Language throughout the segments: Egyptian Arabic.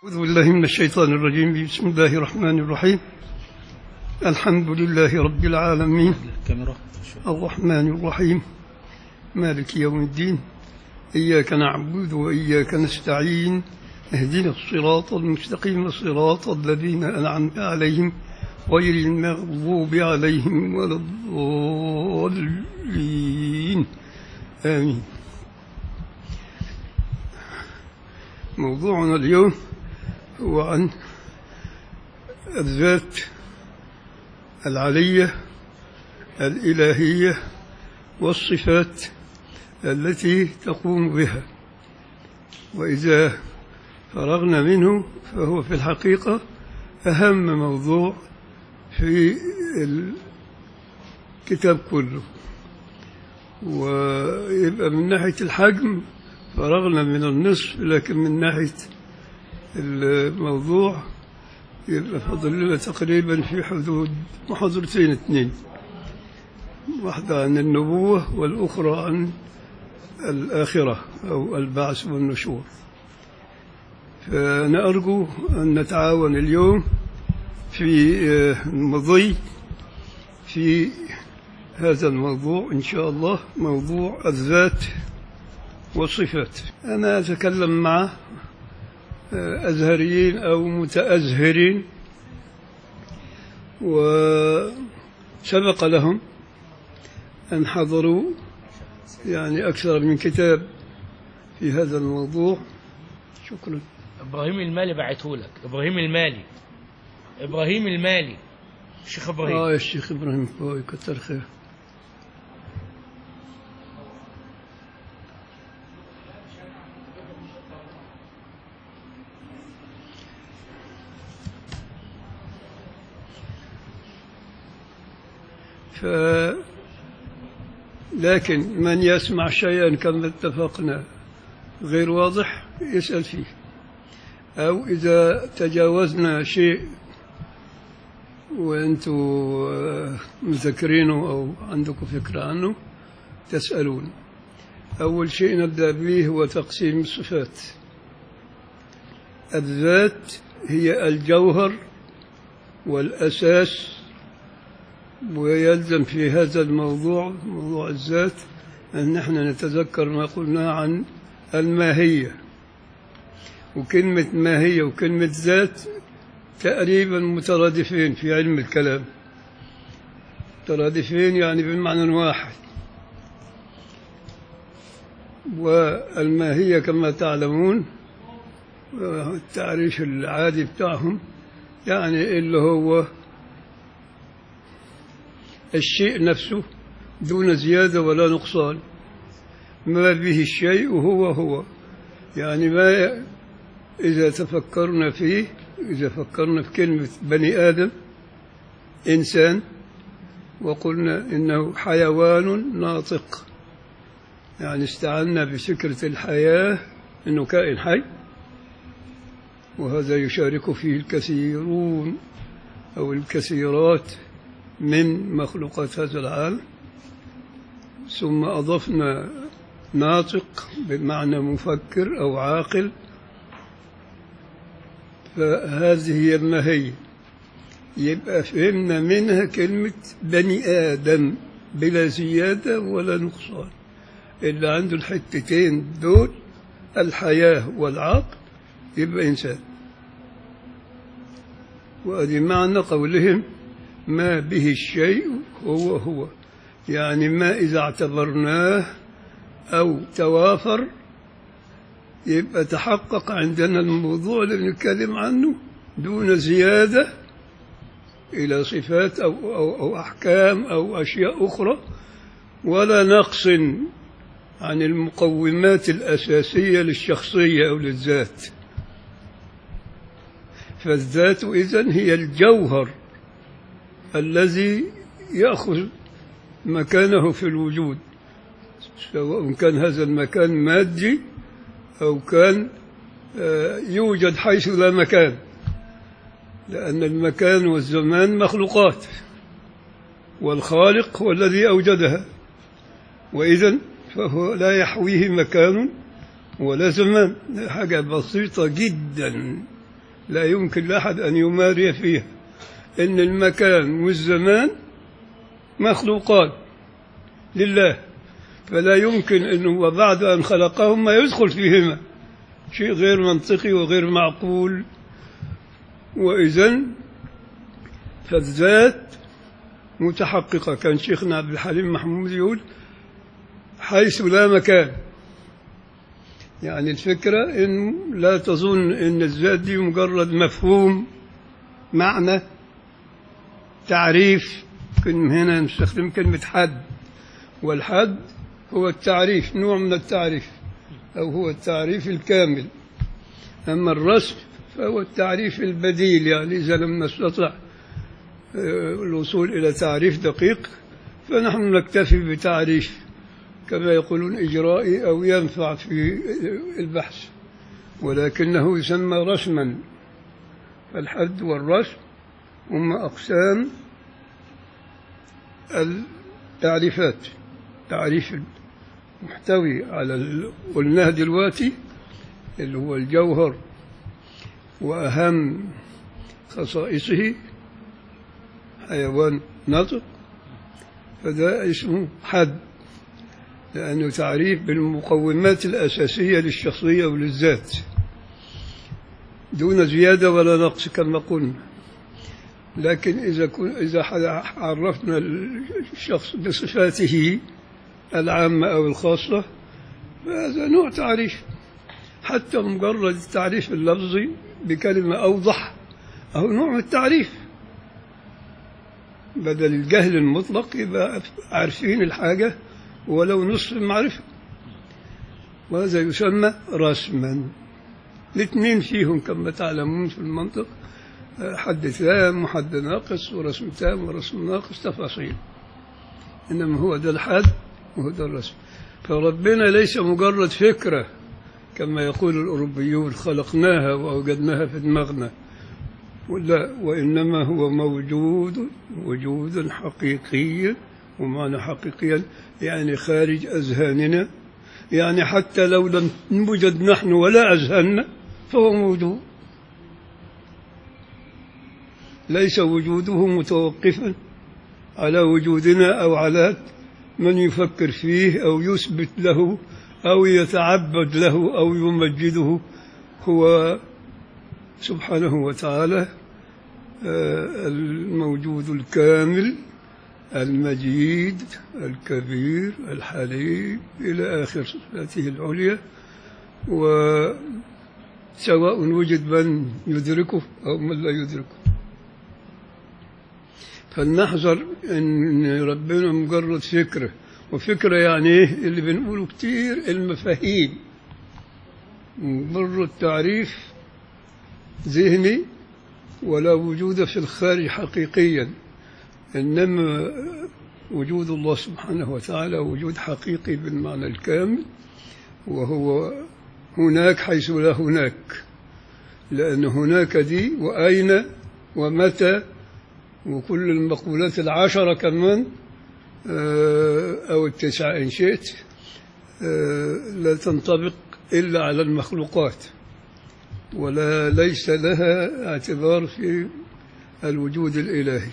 أعوذ بالله من الشيطان الرجيم بسم الله الرحمن الرحيم الحمد لله رب العالمين كاميرا الرحمن الرحيم مالك يوم الدين إياك نعبد وإياك نستعين اهدنا الصراط المستقيم صراط الذين أنعمت عليهم غير المغضوب عليهم ولا الضالين آمين موضوعنا اليوم هو عن الذات العلية الإلهية والصفات التي تقوم بها وإذا فرغنا منه فهو في الحقيقة أهم موضوع في الكتاب كله ويبقى من ناحية الحجم فرغنا من النصف لكن من ناحية الموضوع يبقى فاضل لنا تقريبا في حدود محاضرتين اثنين واحدة عن النبوة والأخرى عن الآخرة أو البعث والنشور فأنا أرجو أن نتعاون اليوم في المضي في هذا الموضوع إن شاء الله موضوع الذات والصفات أنا أتكلم مع أزهريين أو متأزهرين وسبق لهم أن حضروا يعني أكثر من كتاب في هذا الموضوع شكرا ابراهيم المالي بعته لك ابراهيم المالي ابراهيم المالي الشيخ ابراهيم آه يا الشيخ إبراهيم فوي كتر خير ف لكن من يسمع شيئا كما اتفقنا غير واضح يسأل فيه أو إذا تجاوزنا شيء وأنتم مذكرينه أو عندكم فكرة عنه تسألون أول شيء نبدأ به هو تقسيم الصفات الذات هي الجوهر والأساس ويلزم في هذا الموضوع موضوع الذات أن نحن نتذكر ما قلنا عن الماهية وكلمة ماهية وكلمة ذات تقريبا مترادفين في علم الكلام مترادفين يعني بمعنى واحد والماهية كما تعلمون التعريف العادي بتاعهم يعني اللي هو الشيء نفسه دون زيادة ولا نقصان ما به الشيء هو هو يعني ما إذا تفكرنا فيه إذا فكرنا في كلمة بني آدم إنسان وقلنا إنه حيوان ناطق يعني استعنا بفكرة الحياة إنه كائن حي وهذا يشارك فيه الكثيرون أو الكثيرات من مخلوقات هذا العالم ثم أضفنا ناطق بمعنى مفكر أو عاقل فهذه هي الماهية يبقى فهمنا منها كلمة بني آدم بلا زيادة ولا نقصان اللي عنده الحتتين دول الحياة والعقل يبقى إنسان وأدي معنى قولهم ما به الشيء هو هو يعني ما إذا اعتبرناه أو توافر يبقى تحقق عندنا الموضوع اللي نتكلم عنه دون زيادة إلى صفات أو, أو, أو أحكام أو أشياء أخرى ولا نقص عن المقومات الأساسية للشخصية أو للذات فالذات إذن هي الجوهر الذي يأخذ مكانه في الوجود سواء كان هذا المكان مادي أو كان يوجد حيث لا مكان لأن المكان والزمان مخلوقات والخالق هو الذي أوجدها وإذا فهو لا يحويه مكان ولا زمان حاجة بسيطة جدا لا يمكن لأحد أن يماري فيها إن المكان والزمان مخلوقان لله فلا يمكن أنه وبعد أن خلقهما يدخل فيهما شيء غير منطقي وغير معقول وإذا فالذات متحققة كان شيخنا عبد الحليم محمود يقول حيث لا مكان يعني الفكرة إن لا تظن إن الذات دي مجرد مفهوم معنى تعريف كن هنا نستخدم كلمة حد والحد هو التعريف نوع من التعريف أو هو التعريف الكامل أما الرسم فهو التعريف البديل يعني إذا لم نستطع آه، الوصول إلى تعريف دقيق فنحن نكتفي بتعريف كما يقولون إجرائي أو ينفع في البحث ولكنه يسمى رسما فالحد والرسم هما أقسام التعريفات تعريف محتوي على ال- قلناه دلوقتي اللي هو الجوهر وأهم خصائصه حيوان نطق فده اسمه حد لأنه تعريف بالمقومات الأساسية للشخصية وللذات دون زيادة ولا نقص كما قلنا لكن إذا كن إذا عرفنا الشخص بصفاته العامة أو الخاصة فهذا نوع تعريف حتى مجرد التعريف اللفظي بكلمة أوضح أو نوع من التعريف بدل الجهل المطلق يبقى عارفين الحاجة ولو نصف المعرفة وهذا يسمى رسما الاثنين فيهم كما تعلمون في المنطق حد تام وحد ناقص ورسم تام ورسم ناقص تفاصيل إنما هو ده الحد وهو ده الرسم فربنا ليس مجرد فكرة كما يقول الأوروبيون خلقناها وأوجدناها في دماغنا لا وإنما هو موجود وجودا حقيقيا ومعنى حقيقيا يعني خارج أذهاننا يعني حتى لو لم نوجد نحن ولا أذهاننا فهو موجود ليس وجوده متوقفا على وجودنا أو على من يفكر فيه أو يثبت له أو يتعبد له أو يمجده هو سبحانه وتعالى آه، الموجود الكامل المجيد الكبير الحليم إلى آخر صفاته العليا وسواء وجد من يدركه أو من لا يدركه فلنحذر ان ربنا مجرد فكره وفكره يعني ايه اللي بنقوله كتير المفاهيم مجرد تعريف ذهني ولا وجود في الخارج حقيقيا انما وجود الله سبحانه وتعالى وجود حقيقي بالمعنى الكامل وهو هناك حيث لا هناك لأن هناك دي وأين ومتى وكل المقولات العشرة كمان آه، أو التسعة إن شئت آه، لا تنطبق إلا على المخلوقات ولا ليس لها اعتبار في الوجود الإلهي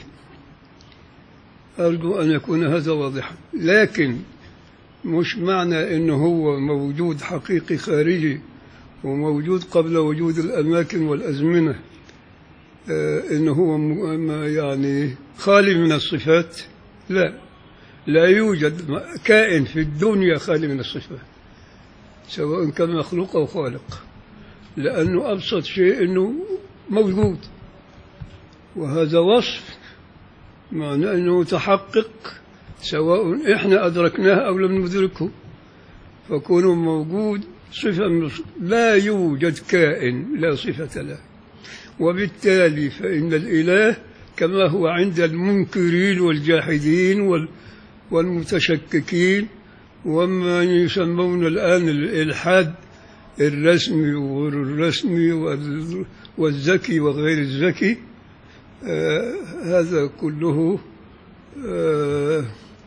أرجو أن يكون هذا واضحا لكن مش معنى أنه هو موجود حقيقي خارجي وموجود قبل وجود الأماكن والأزمنة آه، انه هو م- ما يعني خالي من الصفات لا لا يوجد م- كائن في الدنيا خالي من الصفات سواء كان مخلوق او خالق لانه ابسط شيء انه موجود وهذا وصف معناه انه متحقق سواء احنا ادركناه او لم ندركه فكونه موجود صفه من الص- لا يوجد كائن لا صفه له وبالتالي فإن الإله كما هو عند المنكرين والجاحدين وال- والمتشككين وما يسمون الآن الإلحاد الرسمي وغير الرسمي وال- والذكي وغير الذكي آه هذا كله آه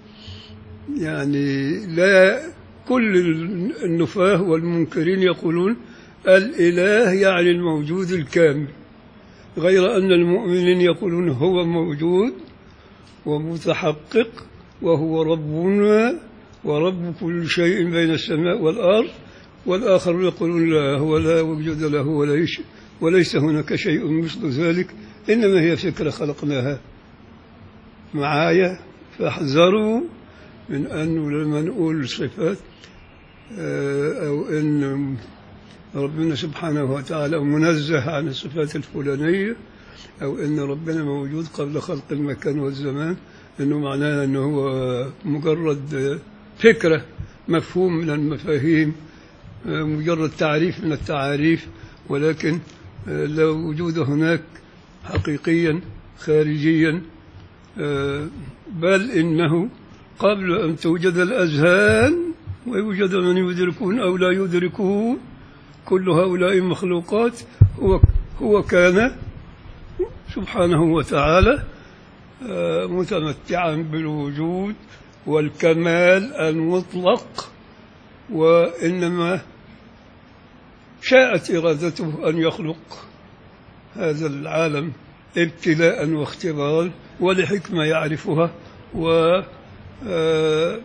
يعني لا كل النفاه والمنكرين يقولون الإله يعني الموجود الكامل غير أن المؤمنين يقولون هو موجود ومتحقق وهو ربنا ورب كل شيء بين السماء والأرض والآخر يقولون لا هو لا وجود له وليس, وليس هناك شيء مثل ذلك إنما هي فكرة خلقناها معايا فاحذروا من أنه لما نقول صفات آه، أو أن ربنا سبحانه وتعالى منزه عن الصفات الفلانية أو أن ربنا موجود قبل خلق المكان والزمان أنه معناه أنه هو مجرد فكرة مفهوم من المفاهيم مجرد تعريف من التعاريف ولكن لا وجود هناك حقيقيا خارجيا بل إنه قبل أن توجد الأذهان ويوجد من يدركون أو لا يدركون كل هؤلاء المخلوقات هو هو كان سبحانه وتعالى آه، متمتعا بالوجود والكمال المطلق وإنما شاءت إرادته أن يخلق هذا العالم ابتلاء واختبارا ولحكمة يعرفها و آه،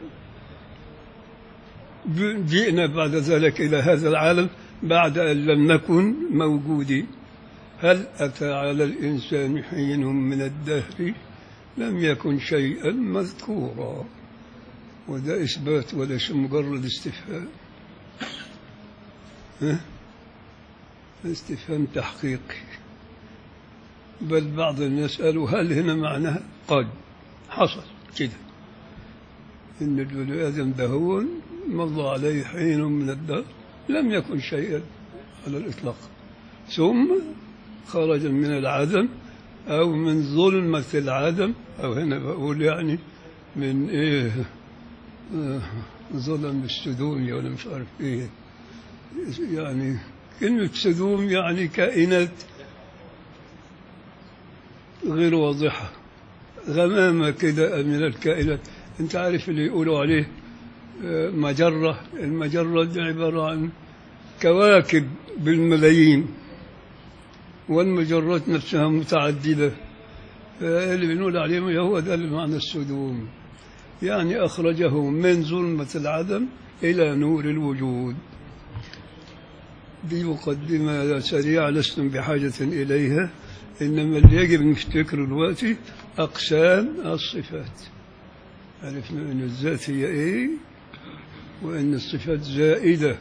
جئنا بعد ذلك إلى هذا العالم بعد أن لم نكن موجودين هل أتى على الإنسان حين من الدهر لم يكن شيئا مذكورا وده إثبات وليس مجرد استفهام ها؟ استفهام تحقيقي بل بعض الناس قالوا هل هنا معناها قد حصل كده إن البني آدم ده هو مضى عليه حين من الدهر لم يكن شيئا على الإطلاق ثم خرج من العدم أو من ظلمة العدم أو هنا بقول يعني من إيه آه، ظلم السدوم ولا مش عارف إيه يعني كلمة سدوم يعني كائنات غير واضحة غمامة كده من الكائنات أنت عارف اللي يقولوا عليه آه، مجرة المجرة دي عبارة عن كواكب بالملايين والمجرات نفسها متعددة اللي بنقول عليهم هو ده معنى السدوم يعني أخرجه من ظلمة العدم إلى نور الوجود دي مقدمة سريعة لستم بحاجة إليها إنما اللي يجب نفتكر دلوقتي أقسام الصفات عرفنا أن الذات هي إيه وأن الصفات زائدة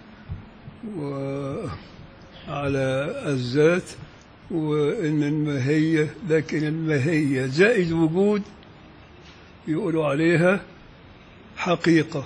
وعلى الذات وإن الماهية لكن الماهية زائد وجود يقولوا عليها حقيقة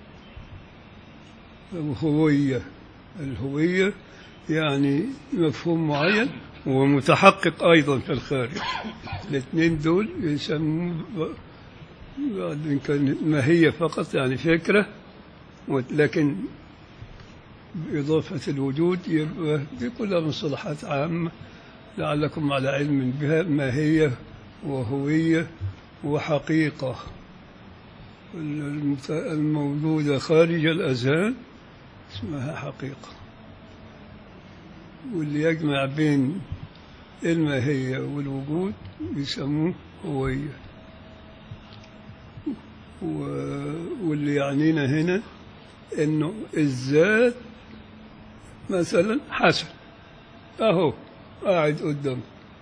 هوية الهوية يعني مفهوم معين ومتحقق أيضا في الخارج الاثنين دول يسموا بعد كان ماهية فقط يعني فكرة لكن بإضافة الوجود يبقى دي كلها مصطلحات عامة لعلكم على علم بها ماهية وهوية وحقيقة المت- الموجودة خارج الأذهان اسمها حقيقة واللي يجمع بين الماهية والوجود يسموه هوية و- واللي يعنينا هنا انه الذات مثلا حسن اهو قاعد قدام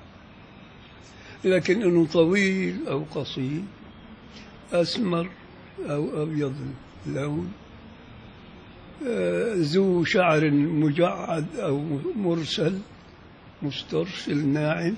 لكن انه طويل او قصير اسمر او ابيض اللون آه، ذو شعر مجعد او مرسل مسترسل ناعم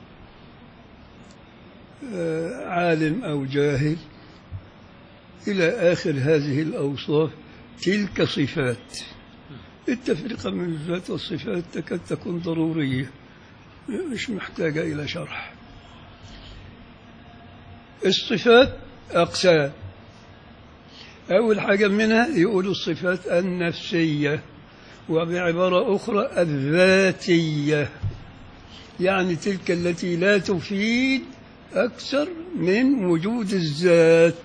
آه، عالم او جاهل إلى آخر هذه الأوصاف تلك صفات التفرقة من الذات والصفات تكاد تكون ضرورية مش محتاجة إلى شرح الصفات أقسام أول حاجة منها يقولوا الصفات النفسية وبعبارة أخرى الذاتية يعني تلك التي لا تفيد أكثر من وجود الذات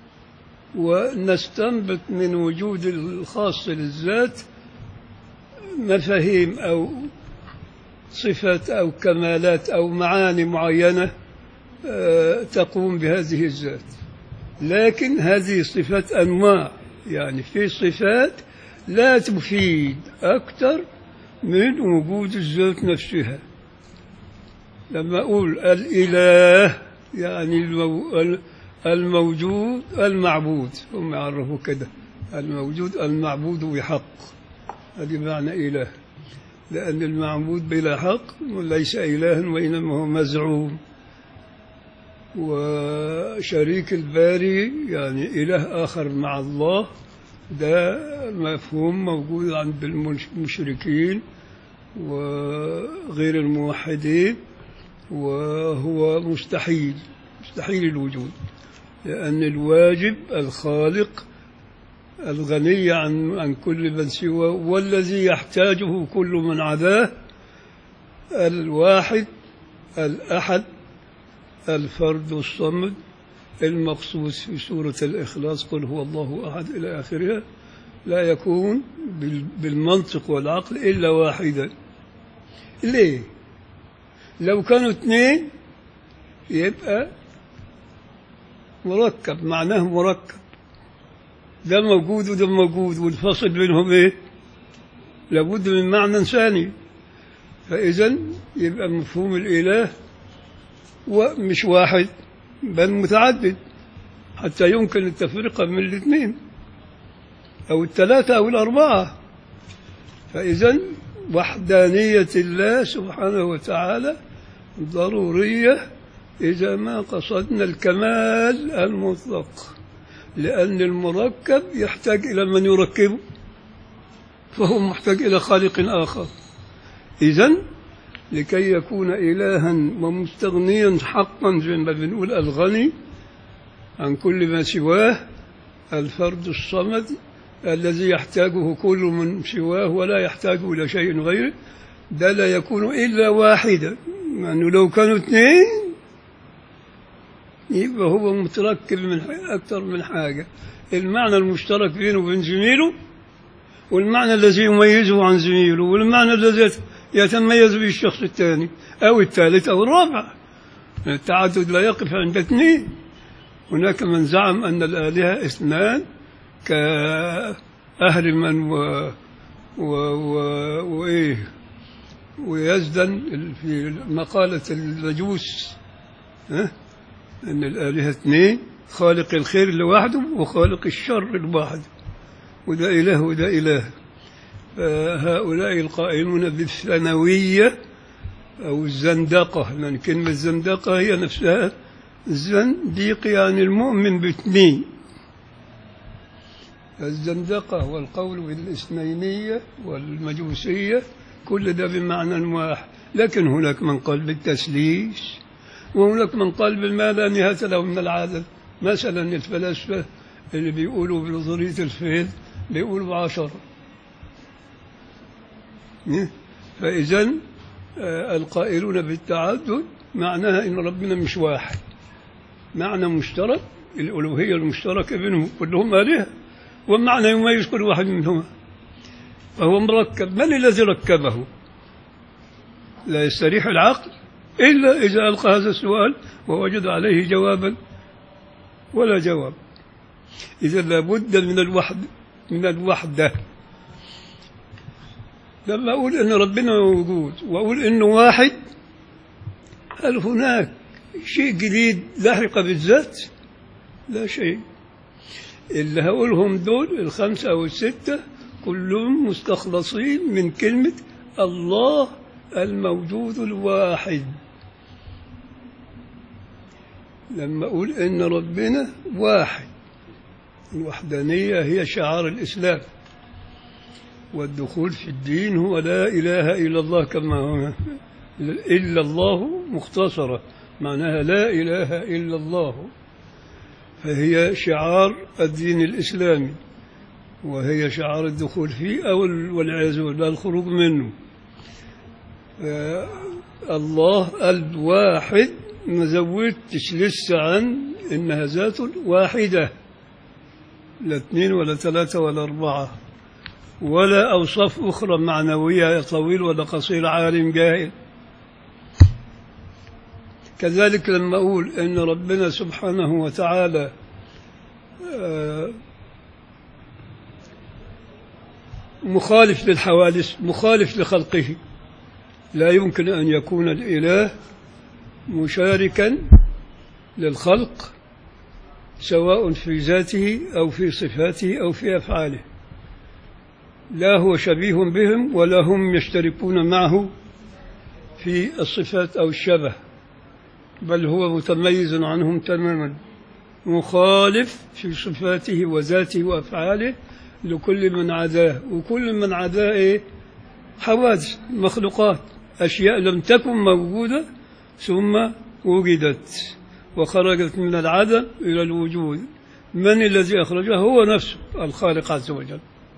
ونستنبط من وجود الخاص للذات مفاهيم أو صفات أو كمالات أو معاني معينة آه، تقوم بهذه الذات لكن هذه الصفات أنواع يعني في صفات لا تفيد أكثر من وجود الذات نفسها لما أقول الإله يعني المو... الموجود المعبود هم يعرفوا كده الموجود المعبود بحق هذه معنى إله لأن المعبود بلا حق ليس إلها وإنما هو مزعوم وشريك الباري يعني إله آخر مع الله ده مفهوم موجود عند المشركين وغير الموحدين وهو مستحيل مستحيل الوجود لأن الواجب الخالق الغني عن عن كل من سواه والذي يحتاجه كل من عداه الواحد الأحد الفرد الصمد المقصوص في سورة الإخلاص قل هو الله أحد إلى آخرها لا يكون بال- بالمنطق والعقل إلا واحدا ليه؟ لو كانوا اثنين يبقى مركب معناه مركب ده موجود وده موجود والفصل بينهم ايه لابد من معنى ثاني فإذا يبقى مفهوم الإله ومش واحد بل متعدد حتى يمكن التفرقة من الاثنين أو الثلاثة أو الأربعة فإذا وحدانية الله سبحانه وتعالى ضرورية إذا ما قصدنا الكمال المطلق لأن المركب يحتاج إلى من يركبه فهو محتاج إلى خالق آخر إذا لكي يكون إلها ومستغنيا حقا زي ما بنقول الغني عن كل ما سواه الفرد الصمد الذي يحتاجه كل من سواه ولا يحتاج إلى شيء غيره ده لا يكون إلا واحدا لأنه لو كانوا اثنين يبقى هو متركب من أكثر من حاجة المعنى المشترك بينه وبين زميله والمعنى الذي يميزه عن زميله والمعنى الذي يتميز به الشخص الثاني أو الثالث أو الرابع التعدد لا يقف عند اثنين هناك من زعم أن الآلهة اثنان كأهل من و و و وإيه ويزدن في مقالة المجوس ها أن الآلهة اثنين خالق الخير لوحده وخالق الشر لوحده وده إله وده إله فهؤلاء القائلون بالثانوية أو الزندقة لأن كلمة زندقة هي نفسها زنديق يعني المؤمن باثنين الزندقة والقول بالاثنينية والمجوسية كل ده بمعنى واحد لكن هناك من قال بالتسليس وهناك من قال بالما لا نهاية له من العدد مثلا الفلاسفة اللي بيقولوا بنظرية الفيل بيقولوا عشرة فإذا القائلون بالتعدد معناها إن ربنا مش واحد معنى مشترك الألوهية المشتركة بينهم كلهم آلهة ومعنى يميز كل واحد منهما فهو مركب من الذي ركبه لا يستريح العقل إلا إذا ألقى هذا السؤال ووجد عليه جوابا ولا جواب إذا لابد من الوحد من الوحدة لما أقول أن ربنا موجود وأقول أنه واحد هل هناك شيء جديد لحق بالذات لا شيء اللي هقولهم دول الخمسة أو الستة كلهم مستخلصين من كلمة الله الموجود الواحد لما أقول إن ربنا واحد الوحدانية هي شعار الإسلام والدخول في الدين هو لا إله إلا الله كما هو إلا الله مختصرة معناها لا إله إلا الله فهي شعار الدين الإسلامي وهي شعار الدخول فيه أو والعياذ بالله الخروج منه الله الواحد ما زودتش لسه عن إنها ذات واحدة لا اثنين ولا ثلاثة ولا أربعة ولا أوصاف أخرى معنوية طويل ولا قصير عالم جاهل كذلك لما أقول إن ربنا سبحانه وتعالى آه، مخالف للحوادث مخالف لخلقه لا يمكن أن يكون الإله مشاركا للخلق سواء في ذاته أو في صفاته أو في أفعاله لا هو شبيه بهم ولا هم يشتركون معه في الصفات أو الشبه بل هو متميز عنهم تماما مخالف في صفاته وذاته وأفعاله لكل من عداه وكل من عداه إيه؟ حوادث مخلوقات أشياء لم تكن موجودة ثم وجدت وخرجت من العدم إلى الوجود من الذي أخرجها هو نفسه الخالق عز وجل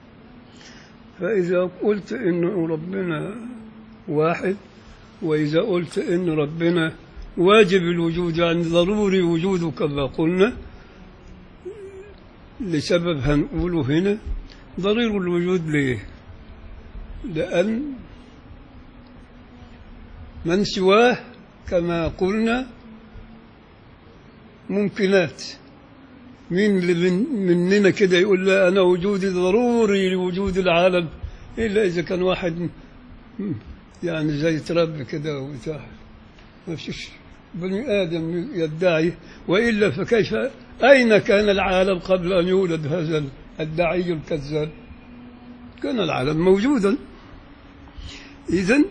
فإذا قلت إن ربنا واحد وإذا قلت إن ربنا واجب الوجود يعني ضروري وجوده كما قلنا لسبب هنقوله هنا ضروري الوجود ليه لأن من سواه كما قلنا ممكنات مين اللي من مننا كده يقول لا أنا وجودي ضروري لوجود العالم إلا إذا كان واحد م- يعني زي تراب كده وبتاع ما فيش بني آدم يدعي وإلا فكيف أين كان العالم قبل أن يولد هذا الداعي الكذاب كان العالم موجودا إذن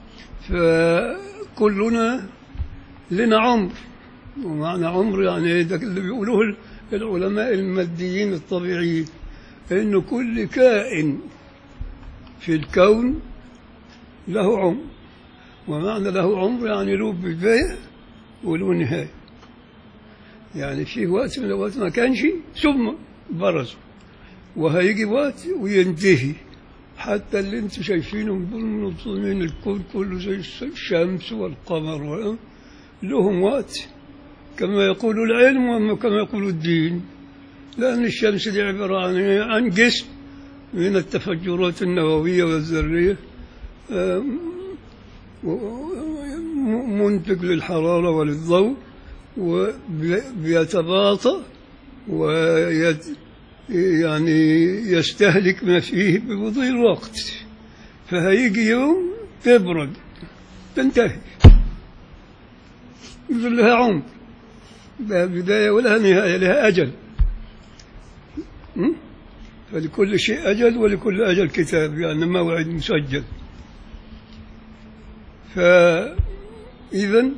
فكلنا لنا عمر ومعنى عمر يعني ده اللي بيقولوه العلماء الماديين الطبيعيين إن كل كائن في الكون له عمر ومعنى له عمر يعني له بداية وله نهاية يعني في وقت من الأوقات ما كانش ثم برز وهيجي وقت وينتهي حتى اللي انتم شايفينهم بالمنظمين الكون كله زي الشمس والقمر و- لهم وقت كما يقول العلم وكما يقول الدين لأن الشمس دي عبارة عن عن جسم من التفجرات النووية والذرية آم، و- م- منتج للحرارة وللضوء وبيتباطأ ويت يعني يستهلك ما فيه بمضي الوقت فهيجي يوم تبرد تنتهي يقول لها عمر لها بداية ولها نهاية لها أجل م? فلكل شيء أجل ولكل أجل كتاب يعني موعد مسجل فإذا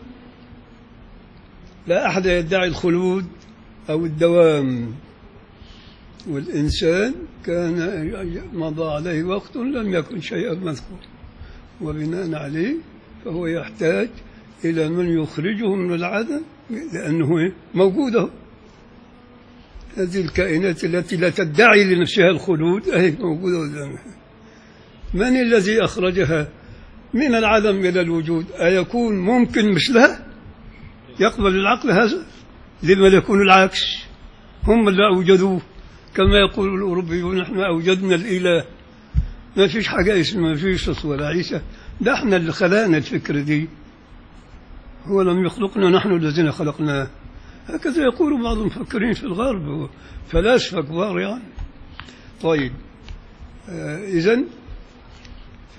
لا أحد يدعي الخلود أو الدوام والإنسان كان مضى عليه وقت لم يكن شيئا مذكور وبناء عليه فهو يحتاج إلى من يخرجه من العدم لأنه موجودة هذه الكائنات التي لا تدعي لنفسها الخلود أهي موجودة قدامها من الذي أخرجها من العدم إلى الوجود أيكون ممكن مثلها يقبل العقل هذا لما يكون العكس هم اللي أوجدوه كما يقول الأوروبيون نحن أوجدنا الإله ما فيش حاجة اسمها ما فيش يسوع ولا عيسى ده احنا اللي خلقنا الفكرة دي هو لم يخلقنا نحن الذين خلقناه هكذا يقول بعض المفكرين في الغرب فلاسفة كبار يعني طيب آه إذن ف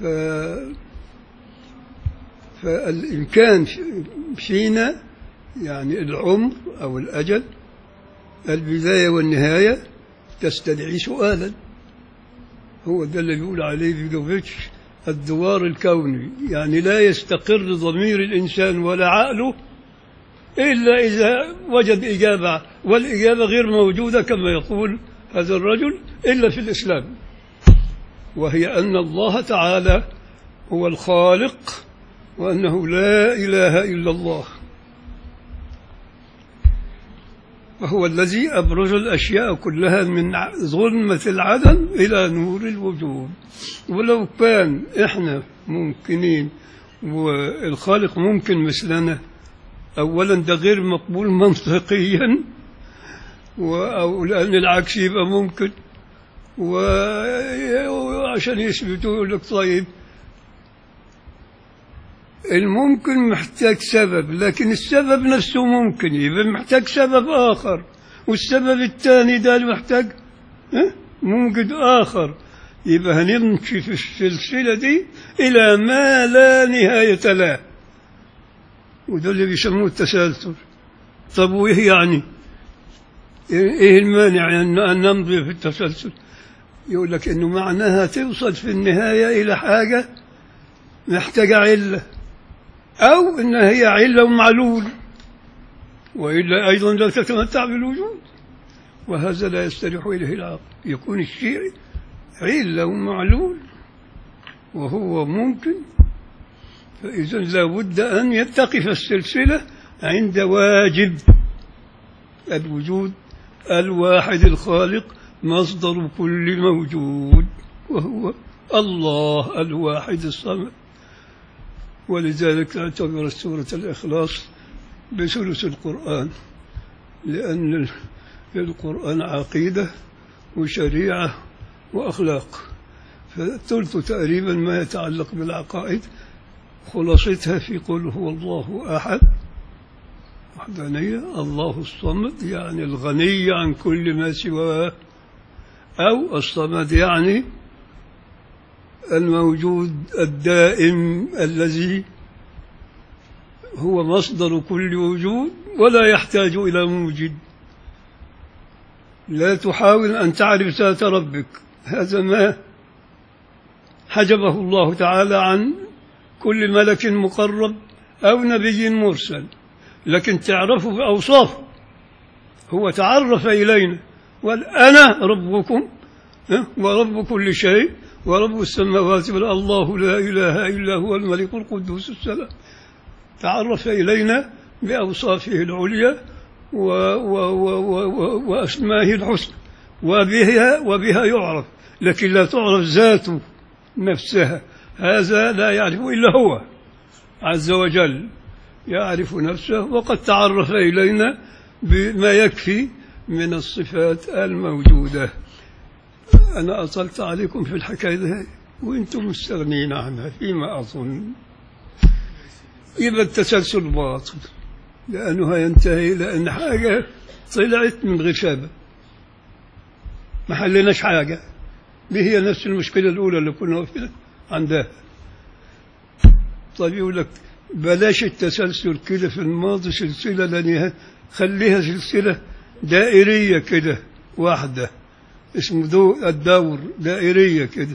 فالإمكان فينا يعني العمر أو الأجل البداية والنهاية تستدعي سؤالا هو ده اللي بيقول عليه فيدوفيتش الدوار الكوني يعني لا يستقر ضمير الإنسان ولا عقله إلا إذا وجد إجابة والإجابة غير موجودة كما يقول هذا الرجل إلا في الإسلام وهي أن الله تعالى هو الخالق وأنه لا إله إلا الله وهو الذي أبرز الأشياء كلها من ظلمة العدم إلى نور الوجود ولو كان إحنا ممكنين والخالق ممكن مثلنا أولا ده غير مقبول منطقيا أو لأن العكس يبقى ممكن وعشان عشان يثبتوا يقول لك طيب الممكن محتاج سبب لكن السبب نفسه ممكن يبقى محتاج سبب آخر والسبب الثاني ده محتاج ها؟ موجد آخر يبقى هنمشي في السلسلة دي إلى ما لا نهاية له وده اللي بيسموه التسلسل طب وإيه يعني إيه المانع أن أن نمضي في التسلسل يقول لك إنه معناها توصل في النهاية إلى حاجة محتاجة علة أو إنها هي علة ومعلول وإلا أيضا لا تتمتع بالوجود وهذا لا يستريح إليه العقل يكون الشيء علة ومعلول وهو ممكن فإذا لا بد أن يتقف السلسلة عند واجب الوجود الواحد الخالق مصدر كل موجود وهو الله الواحد الصمد ولذلك تعتبر سورة الإخلاص بثلث القرآن لأن القرآن عقيدة وشريعة وأخلاق فالثلث تقريبا ما يتعلق بالعقائد خلاصتها في قل هو الله أحد وحدانية الله الصمد يعني الغني عن كل ما سواه أو الصمد يعني الموجود الدائم الذي هو مصدر كل وجود ولا يحتاج إلى موجد لا تحاول أن تعرف ذات ربك هذا ما حجبه الله تعالى عن كل ملك مقرب أو نبي مرسل لكن تعرفه بأوصافه هو تعرف إلينا وقال أنا ربكم ورب كل شيء ورب السماوات والأرض الله لا إله إلا هو الملك القدوس السلام تعرف إلينا بأوصافه العليا و و و و وأسمائه الحسنى وبها وبها يعرف لكن لا تعرف ذاته نفسها هذا لا يعرف إلا هو عز وجل يعرف نفسه وقد تعرف إلينا بما يكفي من الصفات الموجودة أنا أطلت عليكم في الحكاية دي وأنتم مستغنين عنها فيما أظن يبقى التسلسل باطل لأنه ينتهي لأن حاجة طلعت من غير سبب ما حلناش حاجة دي هي نفس المشكلة الأولى اللي كنا واقفين عندها طيب يقول لك بلاش التسلسل كده في الماضي سلسلة لنهاية خليها سلسلة دائرية كده واحدة اسمه دو الدور دائرية كده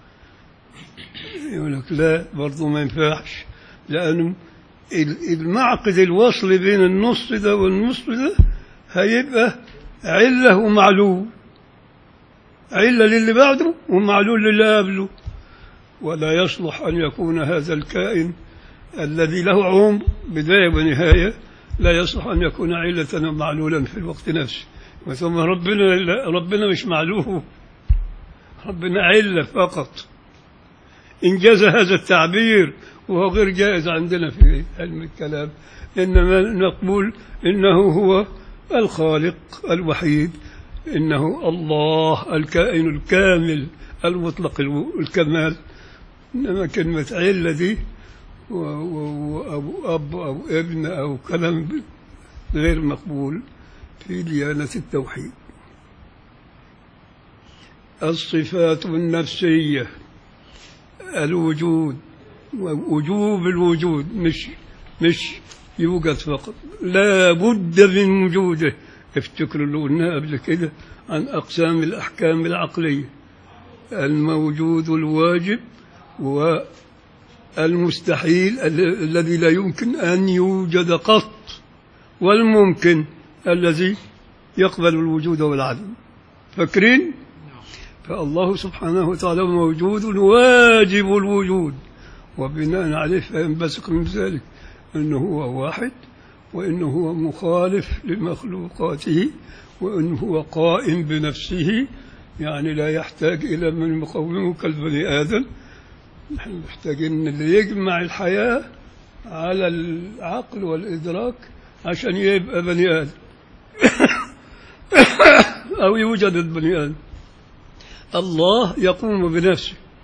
يقول لك لا برضه ما ينفعش لأنه المعقد الوصل بين النص ده والنص ده هيبقى علة ومعلول علة للي بعده ومعلول للي قبله ولا يصلح أن يكون هذا الكائن الذي له عمر بداية ونهاية لا يصلح أن يكون علة ومعلولا في الوقت نفسه ثم ربنا ربنا مش معلوه ربنا علة فقط إنجاز هذا التعبير وهو غير جائز عندنا في علم الكلام إنما نقول إنه هو الخالق الوحيد إنه الله الكائن الكامل المطلق الكمال إنما كلمة علة دي وأبو أب أو ابن أو كلام غير مقبول في ديانة التوحيد الصفات النفسية الوجود وجوب الوجود مش مش يوجد فقط لا بد من وجوده افتكروا اللي قلنا قبل كده عن أقسام الأحكام العقلية الموجود الواجب والمستحيل الذي لا يمكن أن يوجد قط والممكن الذي يقبل الوجود والعدم فاكرين فالله سبحانه وتعالى موجود واجب الوجود وبناء عليه فينبثق من ذلك أنه هو واحد وأنه هو مخالف لمخلوقاته وأنه هو قائم بنفسه يعني لا يحتاج إلى من يقومه كالبني آدم نحن محتاجين اللي يجمع الحياة على العقل والإدراك عشان يبقى بني آدم أو يوجد البني آدم الله يقوم بنفسه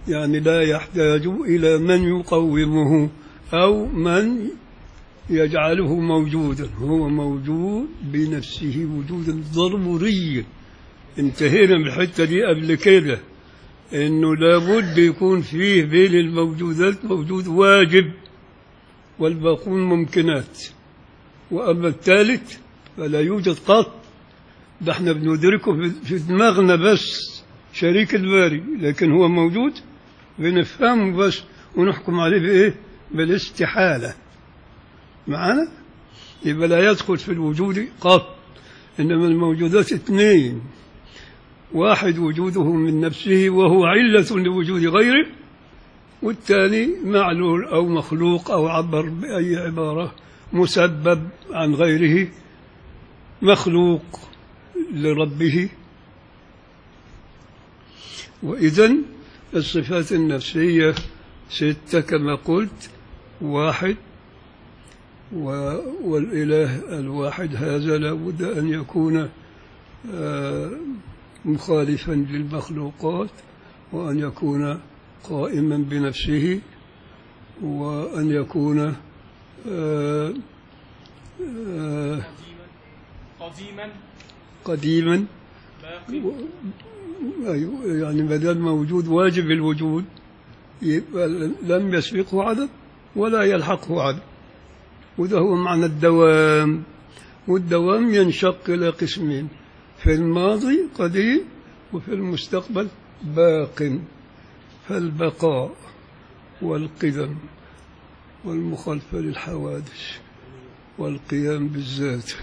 يعني لا يحتاج إلى من يقومه أو من يجعله موجودا هو موجود بنفسه وجودا ضروريا انتهينا من الحتة دي قبل كده انه لابد يكون فيه بين الموجودات موجود واجب والباقون ممكنات واما الثالث فلا يوجد قط ده احنا بندركه في- في دماغنا بس شريك الباري لكن هو موجود بنفهمه بس ونحكم عليه بايه بالاستحاله معنا يبقى لا يدخل في الوجود قط انما الموجودات اثنين واحد وجوده من نفسه وهو علة لوجود غيره والثاني معلول أو مخلوق أو عبر بأي عبارة مسبب عن غيره مخلوق لربه وإذا الصفات النفسية ستة كما قلت واحد و- والإله الواحد هذا لابد أن يكون آه، مخالفا للمخلوقات وأن يكون قائما بنفسه وأن يكون آه، آه، قديما قديما باقي أيوة، يعني ما دام موجود واجب الوجود يبقى لم يسبقه عدم ولا يلحقه عدم وده هو معنى الدوام والدوام ينشق إلى قسمين في الماضي قديم وفي المستقبل باق فالبقاء والقدم والمخالفة للحوادث والقيام بالذات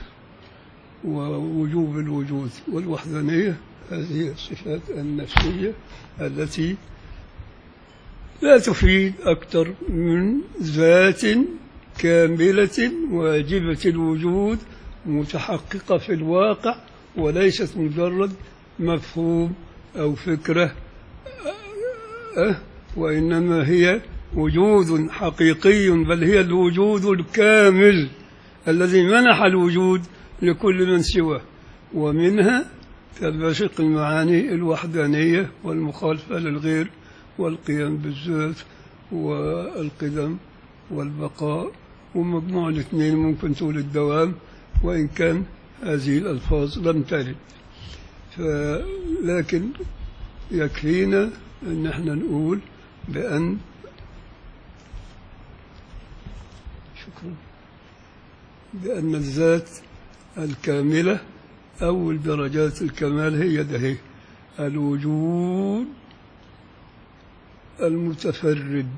ووجوب الوجود والوحدانية هذه الصفات النفسية التي لا تفيد أكثر من ذات كاملة واجبة الوجود متحققة في الواقع وليست مجرد مفهوم أو فكرة أه وإنما هي وجود حقيقي بل هي الوجود الكامل الذي منح الوجود لكل من سواه ومنها تنبثق المعاني الوحدانية والمخالفة للغير والقيام بالذات والقدم والبقاء ومجموع الاثنين ممكن تقول الدوام وإن كان هذه الألفاظ لم ترد ف- لكن يكفينا أن احنا نقول بأن شكرا بأن الذات الكاملة أول درجات الكمال هي ده هي الوجود المتفرد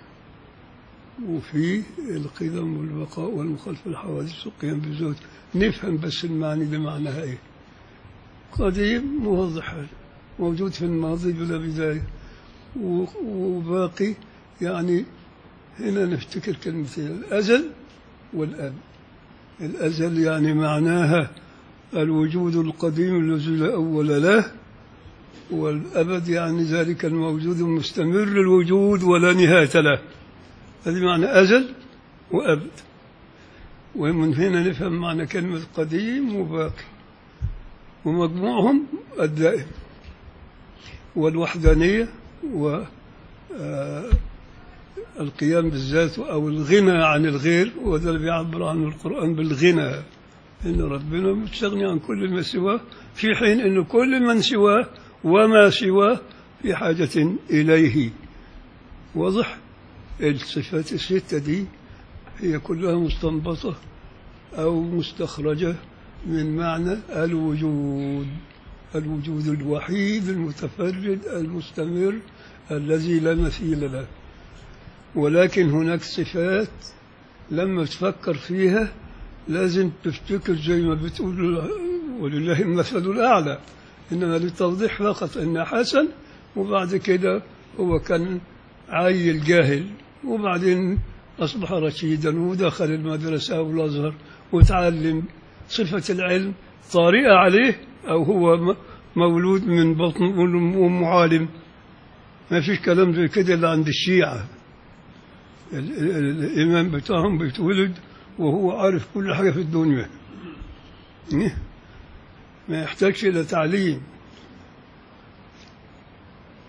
وفيه القدم والبقاء والمخالفة الحوادث والقيام بالذات نفهم بس المعنى بمعناها ايه قديم موضح هذا. موجود في الماضي بلا بداية و- وباقي يعني هنا نفتكر كلمتين الأزل والأب الأزل يعني معناها الوجود القديم الذي لا أول له والأبد يعني ذلك الموجود المستمر الوجود ولا نهاية له هذه معنى أزل وأبد ومن هنا نفهم معنى كلمة قديم وباقي ومجموعهم الدائم والوحدانية و آه، القيام بالذات أو الغنى عن الغير وهذا اللي بيعبر عنه القرآن بالغنى إن ربنا مستغني عن كل ما سواه في حين أن كل من سواه وما سواه في حاجة إليه واضح الصفات الستة دي هي كلها مستنبطة أو مستخرجة من معنى الوجود الوجود الوحيد المتفرد المستمر الذي لا مثيل له ولكن هناك صفات لما تفكر فيها لازم تفتكر زي ما بتقول ولله المثل الأعلى إنما للتوضيح فقط إن حسن وبعد كده هو كان عيل جاهل وبعدين أصبح رشيدا ودخل المدرسة والأزهر وتعلم صفة العلم طارئة عليه أو هو م- مولود من بطن أم عالم ما فيش كلام زي كده إلا عند الشيعة ال- ال- الإمام بتاعهم بيتولد وهو عارف كل حاجة في الدنيا إيه؟ ما يحتاجش إلى تعليم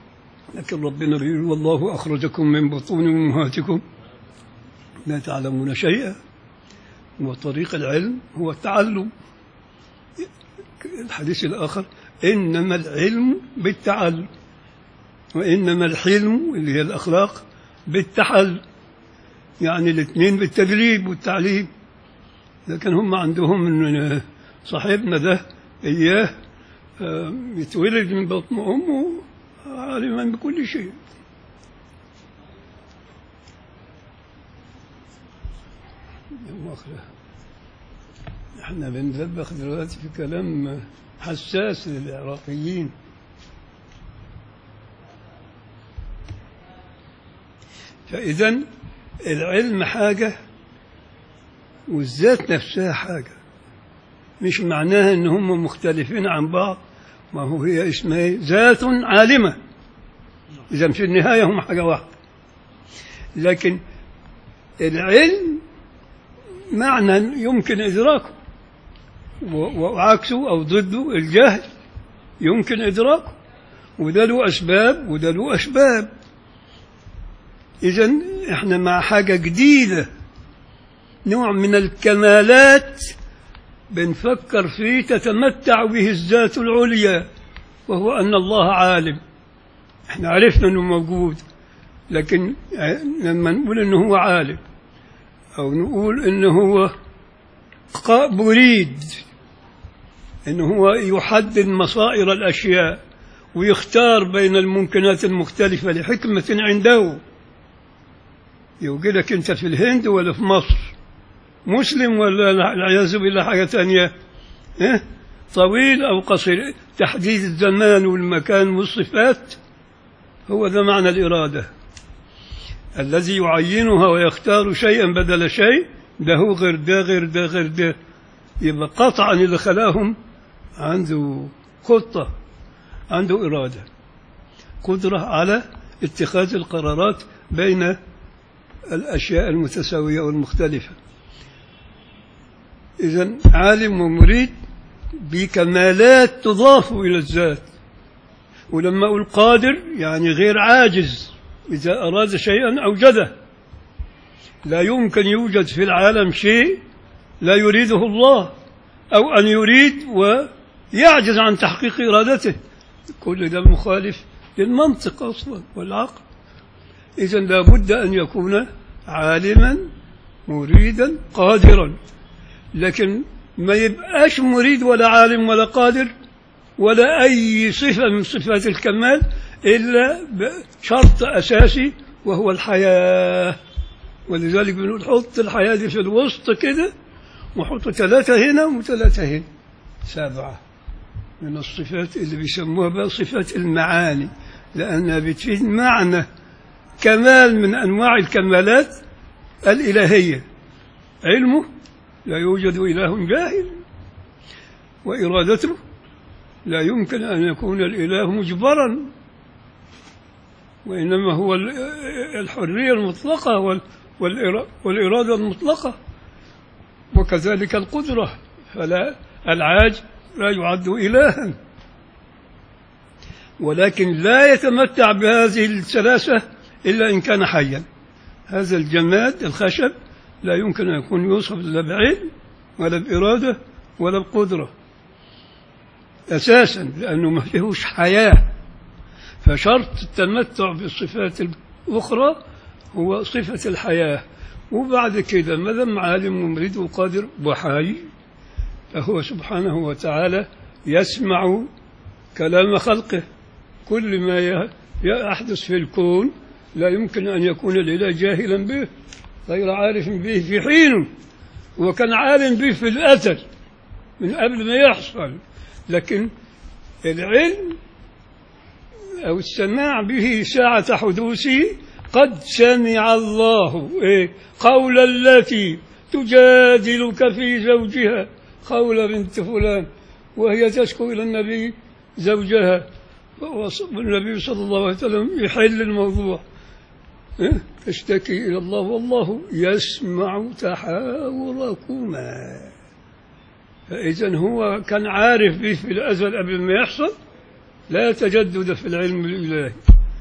لكن ربنا بيقول والله أخرجكم من بطون أمهاتكم لا تعلمون شيئا وطريق العلم هو التعلم الحديث الآخر إنما العلم بالتعلم وإنما الحلم اللي هي الأخلاق بالتحل يعني الاثنين بالتدريب والتعليم لكن هم عندهم إن صاحبنا ده إياه آه، يتولد من بطن أمه عالما بكل شيء يوم آخره. احنا بندبخ دلوقتي في كلام حساس للعراقيين فإذا العلم حاجة والذات نفسها حاجة مش معناها ان هم مختلفين عن بعض ما هو هي اسمها إيه؟ ذات عالمة إذا في النهاية هم حاجة واحدة لكن العلم معنى يمكن إدراكه و- وعكسه أو ضده الجهل يمكن إدراكه وده له أسباب وده له أسباب إذا إحنا مع حاجة جديدة نوع من الكمالات بنفكر فيه تتمتع به الذات العليا وهو أن الله عالم احنا عرفنا أنه موجود لكن لما نقول أنه هو عالم أو نقول أنه هو قا- مريد أنه هو يحدد مصائر الأشياء ويختار بين الممكنات المختلفة لحكمة عنده يوجدك أنت في الهند ولا في مصر مسلم ولا العياذ بالله حاجة تانية إيه؟ طويل أو قصير تحديد الزمان والمكان والصفات هو ده معنى الإرادة الذي يعينها ويختار شيئا بدل شيء ده هو غير ده غير ده غير ده يبقى قطعا اللي خلاهم عنده خطة عنده إرادة قدرة على اتخاذ القرارات بين الأشياء المتساوية والمختلفة إذا عالم ومريد بكمالات تضاف إلى الذات ولما أقول قادر يعني غير عاجز إذا أراد شيئا أوجده لا يمكن يوجد في العالم شيء لا يريده الله أو أن يريد ويعجز عن تحقيق إرادته كل ده مخالف للمنطق أصلا والعقل إذا لابد أن يكون عالما مريدا قادرا لكن ما يبقاش مريد ولا عالم ولا قادر ولا أي صفة من صفات الكمال إلا بشرط أساسي وهو الحياة ولذلك بنقول حط الحياة دي في الوسط كده وحط ثلاثة هنا وثلاثة هنا سبعة من الصفات اللي بيسموها بقى صفات المعاني لأنها بتفيد معنى كمال من أنواع الكمالات الإلهية علمه لا يوجد إله جاهل وإرادته لا يمكن أن يكون الإله مجبرا وإنما هو ال- الحرية المطلقة وال- والإرا- والإرادة المطلقة وكذلك القدرة فلا العاج لا يعد إلها ولكن لا يتمتع بهذه الثلاثة إلا إن كان حيا هذا الجماد الخشب لا يمكن أن يكون يوصف لا بعلم ولا بإرادة ولا بقدرة أساسا لأنه ما فيهوش حياة فشرط التمتع بالصفات الأخرى هو صفة الحياة وبعد كده ما دام عالم ومريد وقادر وحي فهو سبحانه وتعالى يسمع كلام خلقه كل ما ي- يحدث في الكون لا يمكن أن يكون الإله جاهلا به غير عارف به في حينه وكان عالم به في الأزل من قبل ما يحصل لكن العلم أو السماع به ساعة حدوثه قد سمع الله إيه قول التي تجادلك في زوجها قول بنت فلان وهي تشكو إلى النبي زوجها والنبي صلى الله عليه وسلم يحل الموضوع إيه؟ تشتكي إلى الله والله يسمع تحاوركما فإذا هو كان عارف به في الأزل قبل ما يحصل لا تجدد في العلم الإلهي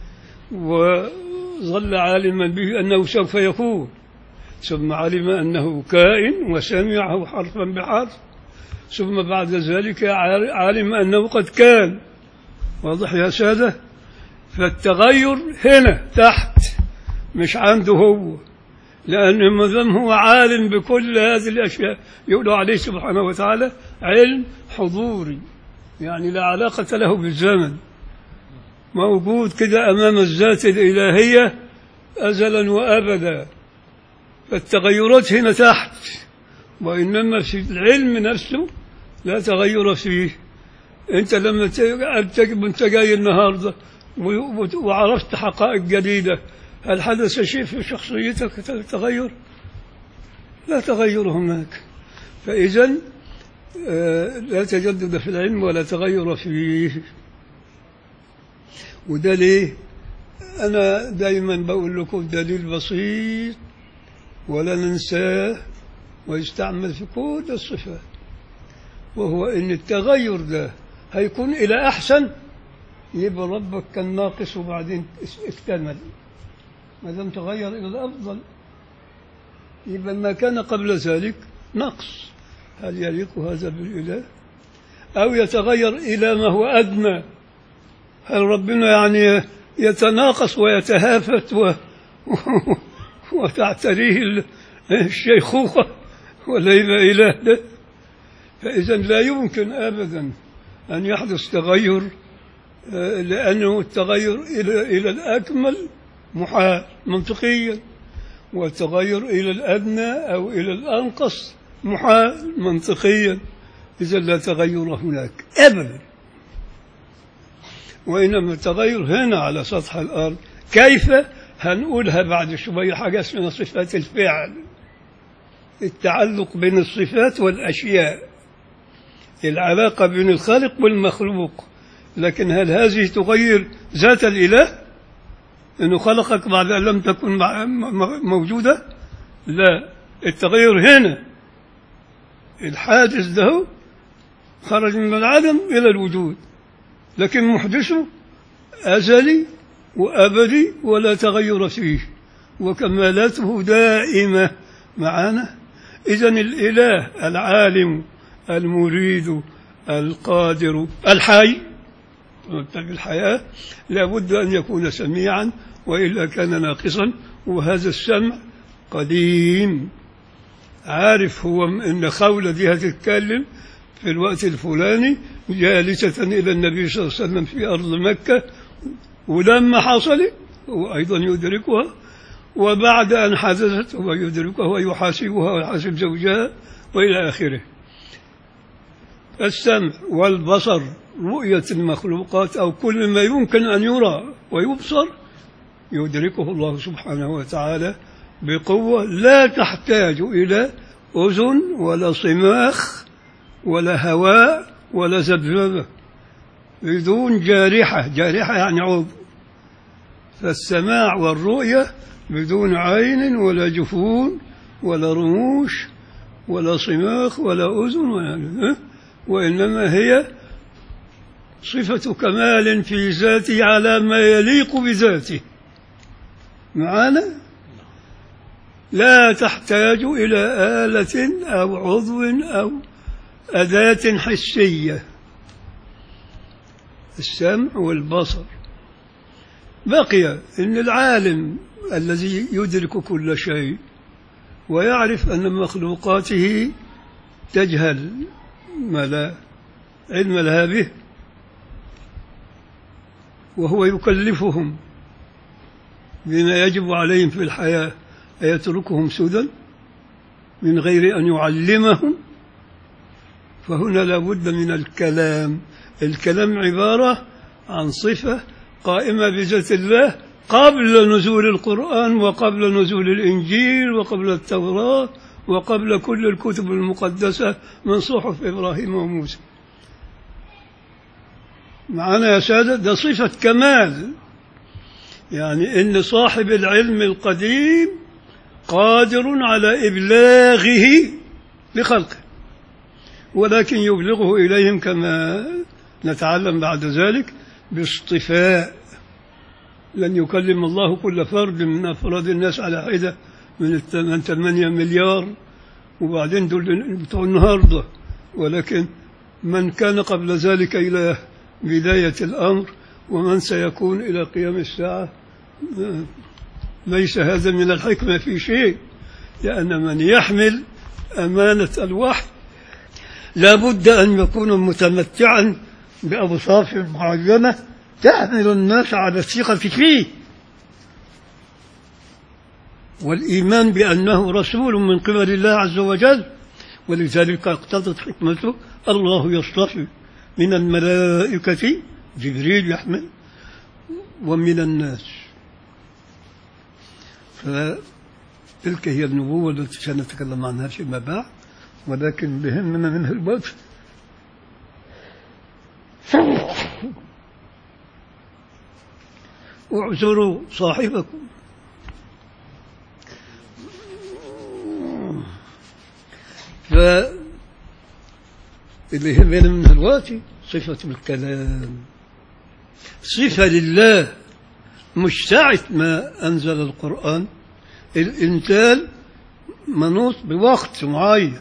وظل عالما به أنه سوف يكون ثم علم أنه كائن وسمعه حرفا بحرف ثم بعد ذلك علم أنه قد كان واضح يا سادة فالتغير هنا تحت مش عنده هو لأنه ما دام هو عالم بكل هذه الأشياء يقول عليه سبحانه وتعالى علم حضوري يعني لا علاقة له بالزمن موجود كده أمام الذات الإلهية أزلا وأبدا فالتغيرات هنا تحت وإنما في العلم نفسه لا تغير فيه أنت لما تجب أنت جاي النهاردة وعرفت حقائق جديدة هل حدث شيء في شخصيتك تغير؟ لا تغير هناك فإذا آه، لا تجدد في العلم ولا تغير فيه وده ليه؟ أنا دائما بقول لكم دليل بسيط ولا ننساه ويستعمل في كل الصفات وهو ان التغير ده هيكون الى احسن يبقى ربك كان ناقص وبعدين اكتمل ما دام تغير الى الافضل يبقى ما كان قبل ذلك نقص هل يليق هذا بالاله او يتغير الى ما هو ادنى هل ربنا يعني يتناقص ويتهافت و... وتعتريه ال- الشيخوخة ولا يبقى إله ده فإذا لا يمكن أبدا أن يحدث تغير آه، لأنه التغير إلى إلى الأكمل محال منطقيا والتغير إلى الأدنى أو إلى الأنقص محال منطقيا إذا لا تغير هناك أبدا وإنما التغير هنا على سطح الأرض كيف هنقولها بعد شوية حاجة اسمها صفات الفعل التعلق بين الصفات والأشياء العلاقة بين الخالق والمخلوق لكن هل هذه تغير ذات الإله أنه خلقك بعد أن لم تكن مع- م- موجودة لا التغير هنا الحادث ده خرج من العدم إلى الوجود لكن محدثه أزلي وأبدي ولا تغير فيه وكمالاته دائمة معنا إذا الإله العالم المريد القادر الحي مبتغي الحياة لابد أن يكون سميعا وإلا كان ناقصا وهذا السمع قديم عارف هو إن خولة دي هتتكلم في الوقت الفلاني جالسة إلى النبي صلى الله عليه وسلم في أرض مكة ولما حصلت هو أيضا يدركها وبعد أن حدثت هو يدركها ويحاسبها ويحاسب زوجها وإلى آخره السمع والبصر رؤية المخلوقات أو كل ما يمكن أن يرى ويبصر يدركه الله سبحانه وتعالى بقوة لا تحتاج إلى أذن ولا صماخ ولا هواء ولا ذبذبة بدون جارحة جارحة يعني عضو فالسماع والرؤية بدون عين ولا جفون ولا رموش ولا صماخ ولا أذن ولا وإنما هي صفة كمال في ذاته على ما يليق بذاته معانا لا تحتاج إلى آلة أو عضو أو أداة حسية السمع والبصر بقي أن العالم الذي يدرك كل شيء ويعرف أن مخلوقاته تجهل ما لا علم لها به وهو يكلفهم بما يجب عليهم في الحياة أيتركهم سدى من غير أن يعلمهم فهنا لابد من الكلام الكلام عبارة عن صفة قائمة بذات الله قبل نزول القرآن وقبل نزول الإنجيل وقبل التوراة وقبل كل الكتب المقدسة من صحف إبراهيم وموسى معنا يا سادة ده صفة كمال يعني إن صاحب العلم القديم قادر على إبلاغه لخلقه ولكن يبلغه إليهم كما نتعلم بعد ذلك باصطفاء لن يكلم الله كل فرد من أفراد الناس على حدة من الت- من 8 مليار وبعدين دول بتوع النهارده ولكن من كان قبل ذلك إلى بداية الأمر ومن سيكون إلى قيام الساعة آه، ليس هذا من الحكمة في شيء لأن من يحمل أمانة الوحي لا بد أن يكون متمتعا بأوصاف معينة تحمل الناس على الثقة فيه والإيمان بأنه رسول من قبل الله عز وجل ولذلك اقتضت حكمته الله يصطفي من الملائكة جبريل يحمل ومن الناس فتلك هي النبوة التي سنتكلم عنها فيما بعد ولكن بهمنا منها الوقت اعذروا صاحبكم ف اللي يهمنا منها الوقت صفة الكلام صفة لله مش ساعة ما أنزل القرآن الإنزال منوط بوقت معين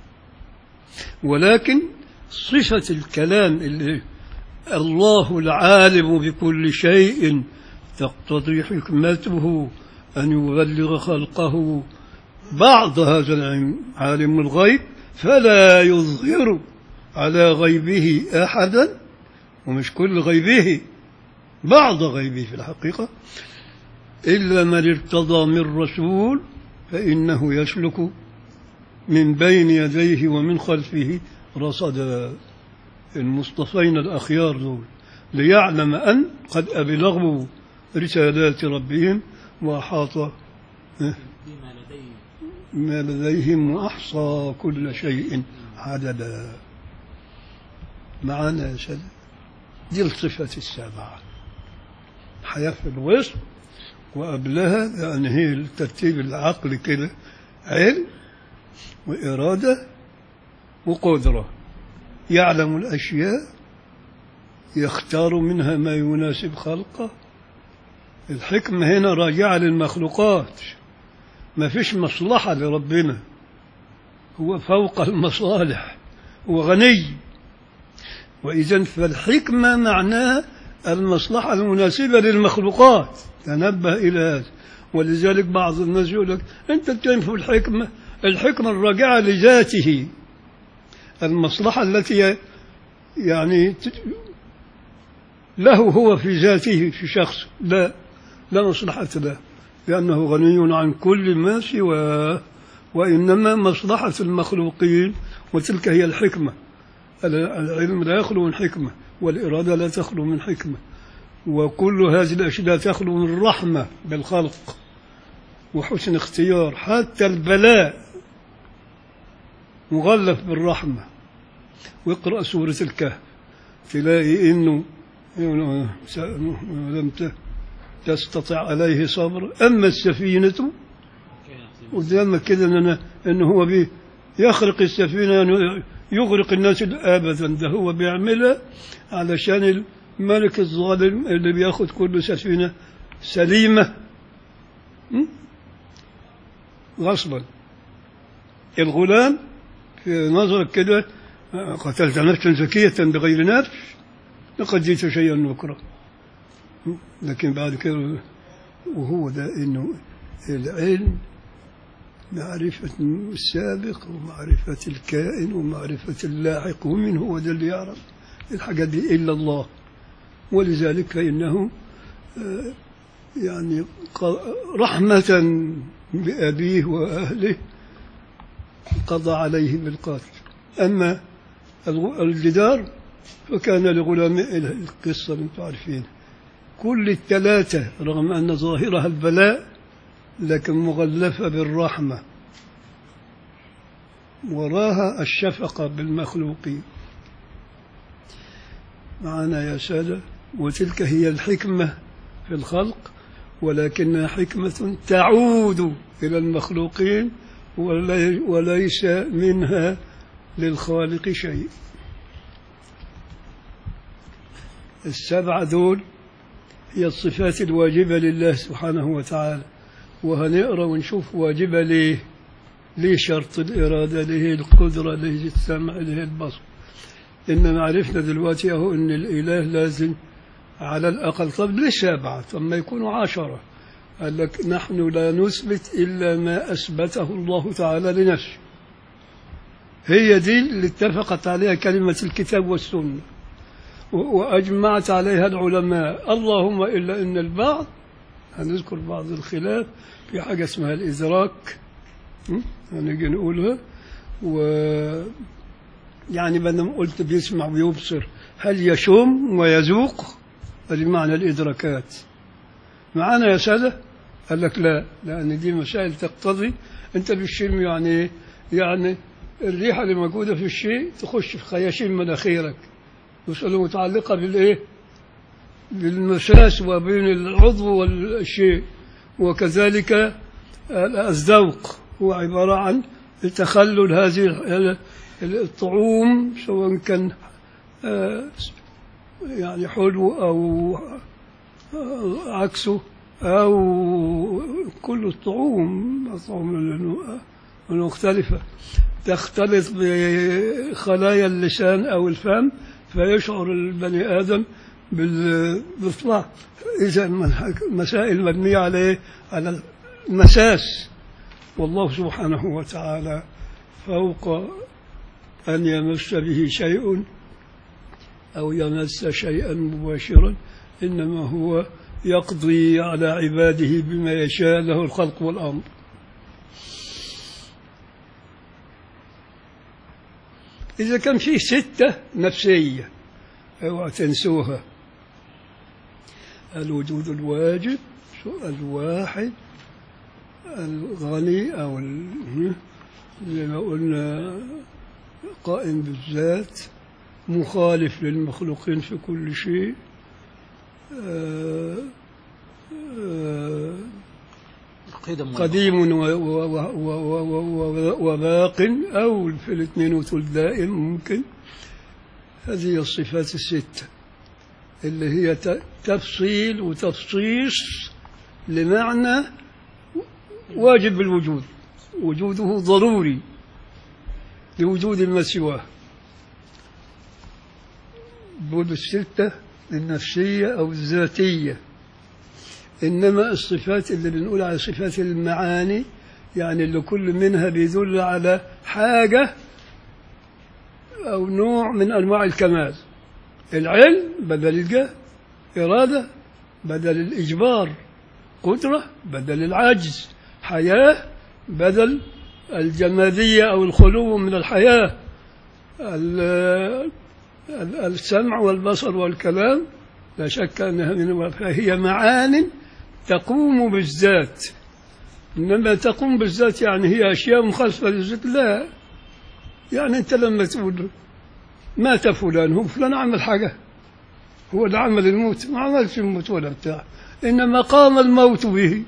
ولكن صفة الكلام اللي الله العالم بكل شيء تقتضي حكمته أن يبلغ خلقه بعض هذا العلم عالم الغيب فلا يظهر على غيبه أحدا ومش كل غيبه بعض غيبه في الحقيقة إلا من ارتضى من رسول فإنه يسلك من بين يديه ومن خلفه رصدا المصطفين الأخيار دول ليعلم أن قد أبلغوا رسالات ربهم وأحاط بما لديه ما لديهم وأحصى كل شيء عددا معنا يا سيدي دي الصفة السابعة حياة في الوسط وقبلها يعني هي الترتيب العقلي كده علم وإرادة وقدرة يعلم الأشياء يختار منها ما يناسب خلقه الحكمة هنا راجعة للمخلوقات ما فيش مصلحة لربنا هو فوق المصالح هو غني وإذا فالحكمة معناها المصلحة المناسبة للمخلوقات تنبه إلى هذا ولذلك بعض الناس يقول لك أنت تنفي الحكمة الحكمة الراجعة لذاته المصلحة التي يعني ت- له هو في ذاته في شخص لا لا مصلحة له لأنه غني عن كل ما سواه وإنما مصلحة المخلوقين وتلك هي الحكمة العلم لا يخلو من حكمة والإرادة لا تخلو من حكمة وكل هذه الأشياء لا تخلو من رحمة بالخلق وحسن اختيار حتى البلاء مغلف بالرحمة واقرأ سورة الكهف تلاقي إنه إنه س- لم ت- تستطع عليه صبر أما السفينة قدامك كده إن أنا- إنه هو بي يخرق السفينة إنه يغرق الناس أبدا ده هو بيعملها علشان الملك الظالم اللي بياخد كل سفينة سليمة م? غصبا الغلام في نظرك كده آه، قتلت نفسا زكية بغير نفس لقد جئت شيئا نكرا م? لكن بعد كده وهو ده انه العلم معرفة السابق ومعرفة الكائن ومعرفة اللاحق ومن هو ده اللي يعرف الحاجات دي إلا الله ولذلك فإنه آه، يعني ق- رحمة بأبيه وأهله قضى عليه بالقتل أما الغ- الجدار فكان لغلام القصة اللي انتم عارفين كل الثلاثة رغم أن ظاهرها البلاء لكن مغلفة بالرحمة وراها الشفقة بالمخلوقين معنا يا سادة وتلك هي الحكمة في الخلق ولكنها حكمة تعود إلى المخلوقين ولي- وليس منها للخالق شيء السبعة دول هي الصفات الواجبة لله سبحانه وتعالى وهنقرأ ونشوف واجبة ليه ليه شرط الإرادة ليه القدرة ليه السمع ليه البصر إننا عرفنا دلوقتي أهو إن الإله لازم على الأقل طب ليش سبعة طب ما يكونوا عشرة قال لك نحن لا نثبت إلا ما أثبته الله تعالى لنفسه هي دي اللي اتفقت عليها كلمة الكتاب والسنة و- وأجمعت عليها العلماء اللهم إلا أن البعض هنذكر بعض الخلاف في حاجة اسمها الإدراك م? هنيجي نقولها و يعني بدل ما قلت بيسمع ويبصر هل يشم ويذوق هذه معنى الإدراكات معانا يا سادة قال لك لا لأن دي مسائل تقتضي أنت بالشم يعني إيه؟ يعني الريحة اللي موجودة في الشيء تخش في خياشيم مناخيرك مسألة متعلقة بالإيه؟ بالمساس وبين العضو والشيء وكذلك الذوق هو عبارة عن تخلل هذه الطعوم سواء كان آه، يعني حلو أو آه، عكسه أو كل الطعوم الطعوم المختلفة تختلط بخلايا اللسان أو الفم فيشعر البني آدم بال- بالطلع إذا مسائل مبنية على على المساس والله سبحانه وتعالى فوق أن يمس به شيء أو يمس شيئا مباشرا إنما هو يقضي على عباده بما يشاء له الخلق والأمر إذا كان فيه ستة نفسية اوعى تنسوها الوجود الواجب الواحد الغني أو ال- زي ما قلنا قائم بالذات مخالف للمخلوقين في كل شيء آه، آه، قدم قديم و- و- و- و- و- و- وباق أو في الاثنين وتل دائم ممكن هذه الصفات الستة اللي هي ت- تفصيل وتفصيص لمعنى واجب الوجود وجوده ضروري لوجود ما سواه بود الستة النفسية أو الذاتية إنما الصفات اللي بنقول على صفات المعاني يعني اللي كل منها بيدل على حاجة أو نوع من أنواع الكمال العلم بدل الجهل إرادة بدل الإجبار قدرة بدل العجز حياة بدل الجمادية أو الخلو من الحياة ال- ال- السمع والبصر والكلام لا شك أنها من فهي معان تقوم بالذات إنما تقوم بالذات يعني هي أشياء مخالفة للذات لا يعني أنت لما تقول مات فلان هو فلان عمل حاجة هو اللي عمل الموت ما عملش الموت ولا بتاع إنما قام الموت به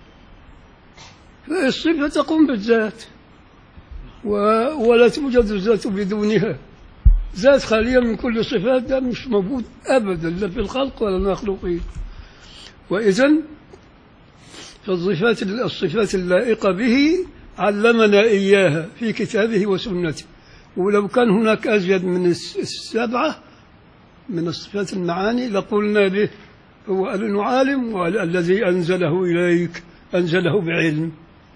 فالصفة تقوم بالذات و... ولا توجد الذات بدونها ذات خالية من كل صفات ده مش موجود أبدا لا في الخلق ولا المخلوقين وإذا فالصفات الصفات اللائقة به علمنا إياها في كتابه وسنته ولو كان هناك أزيد من الس- السبعة من الصفات المعاني لقلنا به هو قال إنه عالم وقال الذي أنزله إليك أنزله بعلم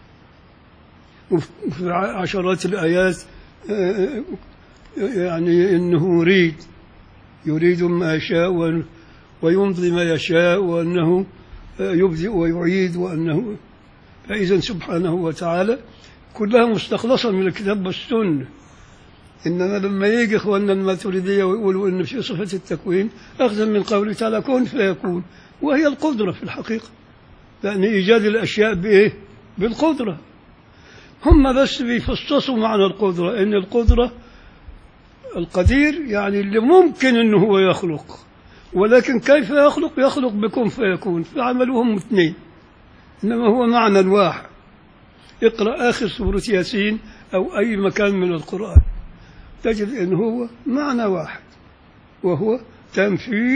وفي عشرات الآيات آه، يعني إنه يريد يريد ما يشاء و- ويمضي ما يشاء وأنه يبدئ ويعيد وأنه فإذا سبحانه وتعالى كلها مستخلصة من الكتاب والسنة إنما لما يجي إخواننا الماتريدية ويقولوا إن في صفة التكوين أخذا من قوله تعالى كن فيكون وهي القدرة في الحقيقة لأن إيجاد الأشياء بإيه؟ بالقدرة هم بس بيفصصوا معنى القدرة إن القدرة القدير يعني اللي ممكن انه هو يخلق ولكن كيف يخلق يخلق بكون فيكون فعملوهم اثنين انما هو معنى واحد اقرا اخر سوره ياسين او اي مكان من القران تجد ان هو معنى واحد وهو تنفيذ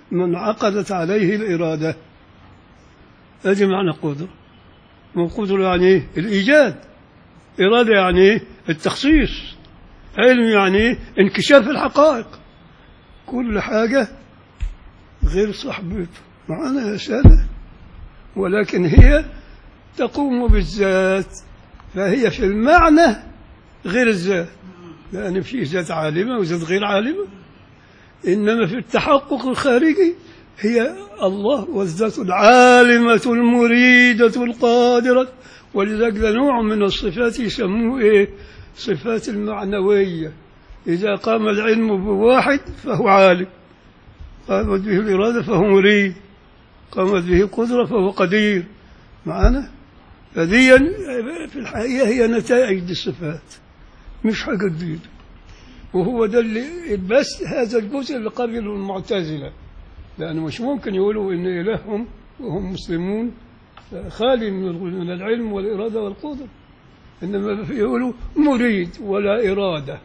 من عقدت عليه الإرادة هذه معنى قدرة وقدرة يعني إيه؟ الإيجاد إرادة يعني إيه؟ التخصيص علم يعني إيه؟ انكشاف الحقائق كل حاجة غير صاحبته معنا يا سادة ولكن هي تقوم بالذات فهي في المعنى غير الذات لأن في ذات عالمة وذات غير عالمة إنما في التحقق الخارجي هي الله والذات العالمة المريدة القادرة ولذلك ده نوع من الصفات يسموه إيه صفات المعنوية إذا قام العلم بواحد فهو عالم قامت به الإرادة فهو مريد قامت به قدرة فهو قدير معنا فدي في الحقيقة هي نتائج الصفات مش حاجة جديدة وهو ده اللي بس هذا الجزء اللي قبله المعتزلة لأنه مش ممكن يقولوا إن إلههم وهم مسلمون خالي من من العلم والإرادة والقدرة إنما يقولوا مريد ولا إرادة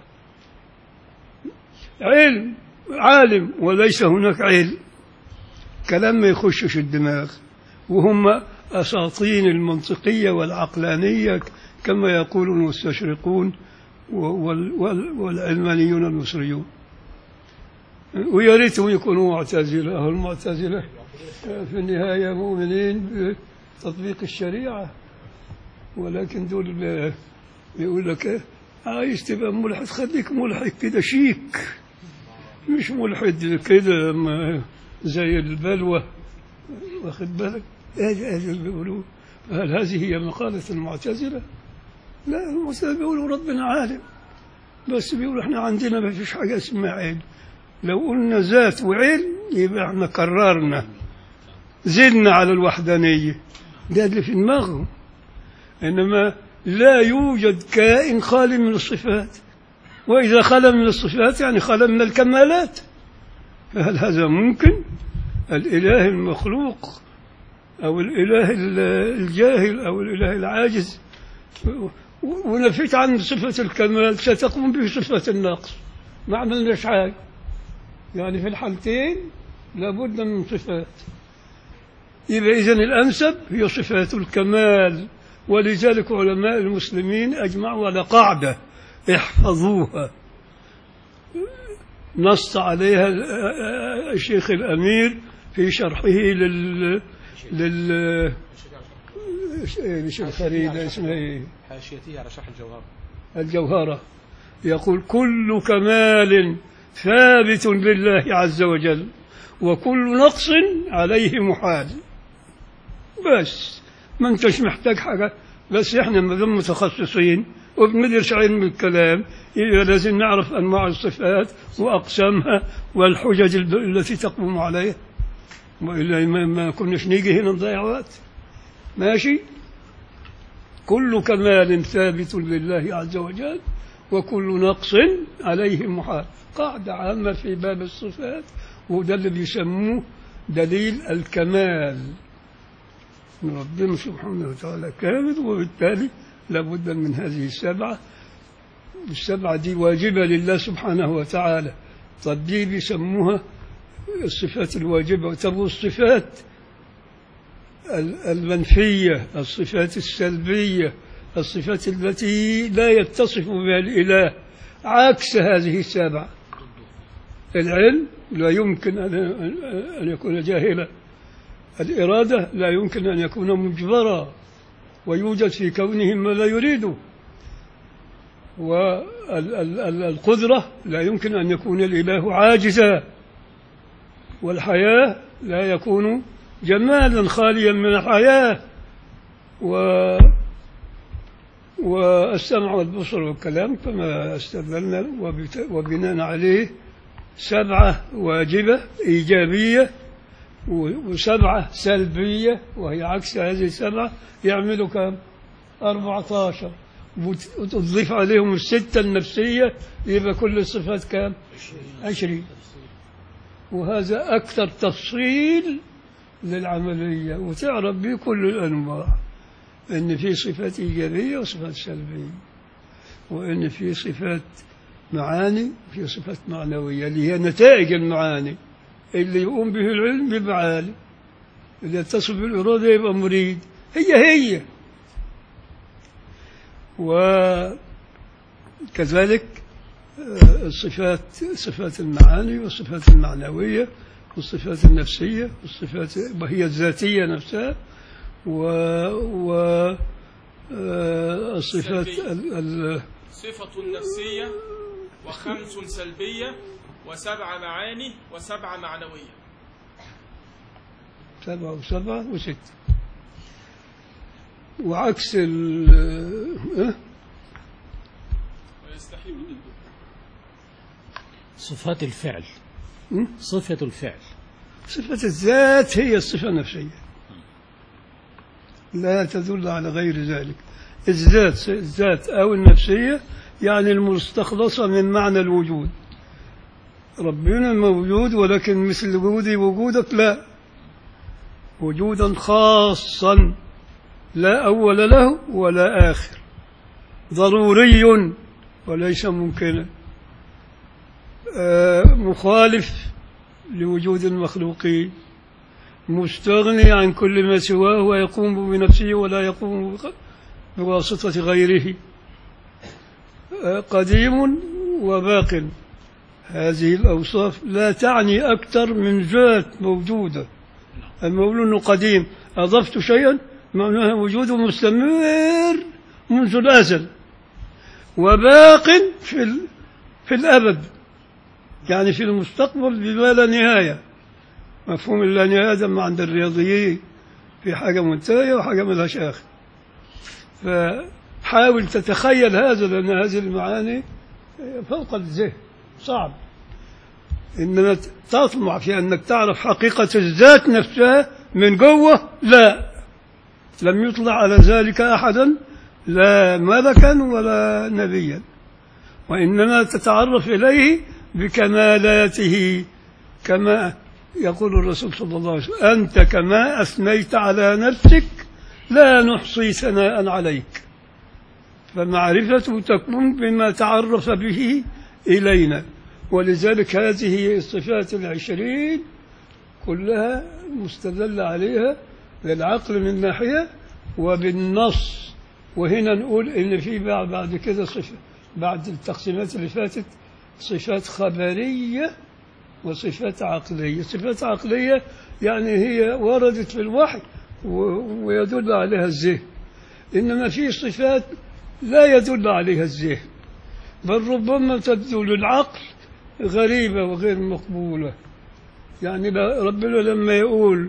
علم عالم وليس هناك علم كلام ما يخشش الدماغ وهم أساطين المنطقية والعقلانية كما يقول المستشرقون وال- وال- والعلمانيون المصريون ويا ريتهم يكونوا معتزلة أهو المعتزلة في النهاية مؤمنين بتطبيق الشريعة ولكن دول ب- بيقول لك إيه، عايز تبقى ملحد خليك ملحد كده شيك مش ملحد كده ما- زي البلوى واخد بالك هذه هذه اللي بيقولوه هل هذه هي مقالة المعتزلة؟ لا المعتزلة بيقولوا ربنا عالم بس بيقولوا احنا عندنا ما فيش حاجة اسمها علم لو قلنا ذات وعلم يبقى احنا كررنا زدنا على الوحدانية ده اللي في دماغهم إنما لا يوجد كائن خالي من الصفات وإذا خلا من الصفات يعني خلا من الكمالات فهل هذا ممكن الإله المخلوق أو الإله ال- الجاهل أو الإله العاجز و- ونفيت عن صفة الكمال ستقوم بصفة النقص ما عملناش حاجة يعني في الحالتين لابد من صفات يبقى إذن الأنسب هي صفات الكمال ولذلك علماء المسلمين أجمعوا على قاعدة احفظوها نص عليها ال- الشيخ الأمير في شرحه لل لل ايش الخريدة اسمها ايه؟ حاشيته على شرح الجوهر الجوهرة يقول كل كمال ثابت لله عز وجل وكل نقص عليه محال بس ما انتش محتاج حاجة بس احنا ما دام متخصصين وبندرس علم الكلام يبقى لازم نعرف انواع الصفات واقسامها والحجج الب- التي تقوم عليها والا ما, ما كناش نيجي هنا نضيع وقت ماشي كل كمال ثابت لله عز وجل وكل نقص عليه محال قاعدة عامة في باب الصفات وده اللي بيسموه دليل الكمال إن ربنا سبحانه وتعالى كامل وبالتالي لابد من هذه السبعة السبعة دي واجبة لله سبحانه وتعالى طب دي بيسموها الصفات الواجبة طب والصفات ال- المنفية الصفات السلبية الصفات التي لا يتصف بها الإله عكس هذه السبعة العلم لا يمكن أن أن يكون جاهلا الإرادة لا يمكن أن يكون مجبرا ويوجد في كونه ما لا يريده والقدرة لا يمكن أن يكون الإله عاجزا والحياة لا يكون جمالا خاليا من الحياة و والسمع والبصر والكلام كما استدللنا وبت- وبناء عليه سبعة واجبة إيجابية و- وسبعة سلبية وهي عكس هذه السبعة يعملوا كم؟ 14 وت- وتضيف عليهم الستة النفسية يبقى كل الصفات كم؟ عشرين وهذا أكثر تفصيل للعملية وتعرف به كل الأنواع إن في صفات إيجابية وصفات سلبية وإن في صفات معاني وفي صفات معنوية اللي هي نتائج المعاني اللي يقوم به العلم يبقى عالم اللي يتصل بالإرادة يبقى مريد هي هي وكذلك آه، الصفات صفات المعاني والصفات المعنوية والصفات النفسية والصفات وهي الذاتية نفسها و, و آه، الصفات ال- ال- صفة نفسية وخمس سلبية وسبع معاني وسبع معنوية سبعة وسبعة وستة وعكس ال آه، ويستحيل ضده صفات الفعل م? صفة الفعل صفة الذات هي الصفة النفسية لا تدل على غير ذلك الذات الذات أو النفسية يعني المستخلصة من معنى الوجود ربنا موجود ولكن مثل وجودي وجودك لا وجودا خاصا لا أول له ولا آخر ضروري وليس ممكنا آه، مخالف لوجود المخلوقين مستغني عن كل ما سواه ويقوم بنفسه ولا يقوم بغ- بواسطة غيره آه، قديم وباق هذه الأوصاف لا تعني أكثر من ذات موجودة المولود أنه قديم أضفت شيئا معناها وجوده مستمر منذ الأزل وباق في, ال... في الأبد يعني في المستقبل بما لا نهاية مفهوم اللا نهاية ده ما عند الرياضيين في حاجة منتهية وحاجة ملهاش آخر فحاول تتخيل هذا لأن هذه المعاني فوق الذهن صعب إنما تطمع في أنك تعرف حقيقة الذات نفسها من جوه لا لم يطلع على ذلك أحدا لا ملكا ولا نبيا وإنما تتعرف إليه بكمالاته كما يقول الرسول صلى الله عليه وسلم أنت كما أثنيت على نفسك لا نحصي ثناء عليك فمعرفته تكون بما تعرف به إلينا ولذلك هذه الصفات العشرين كلها مستدل عليها بالعقل من ناحية وبالنص وهنا نقول إن في بعد بعد كده صفة بعد التقسيمات اللي فاتت صفات خبرية وصفات عقلية صفات عقلية يعني هي وردت في الوحي و- ويدل عليها الذهن إنما في صفات لا يدل عليها الذهن بل ربما تبدو للعقل غريبة وغير مقبولة يعني لا- ربنا لما يقول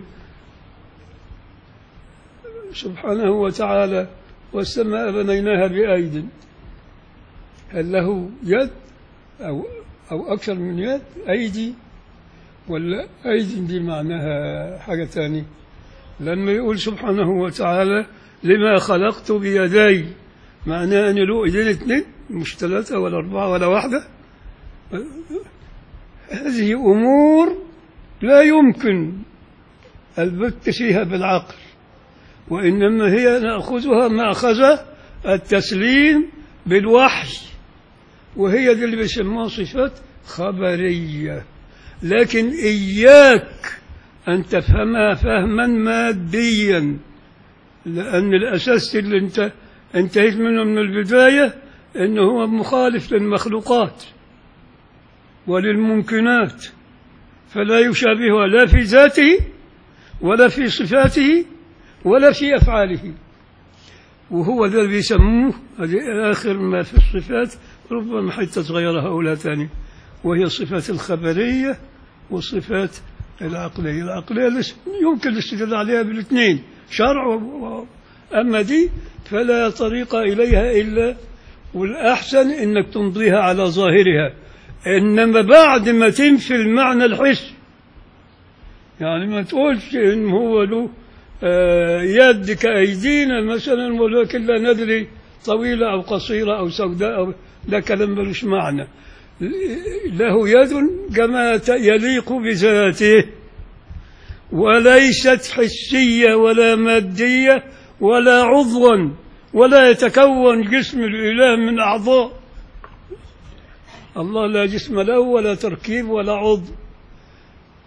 سبحانه وتعالى والسماء بنيناها بأيد هل له يد أو أو أكثر من يد أيدي ولا أيدي دي معناها حاجة تانية لما يقول سبحانه وتعالى لما خلقت بيدي معناه أن له إيدين اثنين مش ثلاثة ولا أربعة ولا واحدة هذه أمور لا يمكن البت فيها بالعقل وإنما هي نأخذها مأخذ التسليم بالوحي وهي دي اللي بيسموها صفات خبرية لكن إياك أن تفهمها فهما ماديا لأن الأساس اللي أنت انتهيت منه من البداية أنه هو مخالف للمخلوقات وللممكنات فلا يشابهها لا في ذاته ولا في صفاته ولا في أفعاله وهو الذي بيسموه هذه آخر ما في الصفات ربما حتى تغير هؤلاء ثاني وهي الصفات الخبرية والصفات العقلية العقلية لس- يمكن الاستدلال عليها بالاثنين شرع و... و- أما دي فلا طريق إليها إلا والأحسن إنك تمضيها على ظاهرها إنما بعد ما تنفي المعنى الحسي يعني ما تقولش إن هو له آه، يد كأيدينا مثلا ولكن لا ندري طويلة أو قصيرة أو سوداء أو ده كلام ملوش معنى له يد كما ت- يليق بذاته وليست حسية ولا مادية ولا عضوا ولا يتكون جسم الإله من أعضاء الله لا جسم له ولا تركيب ولا عضو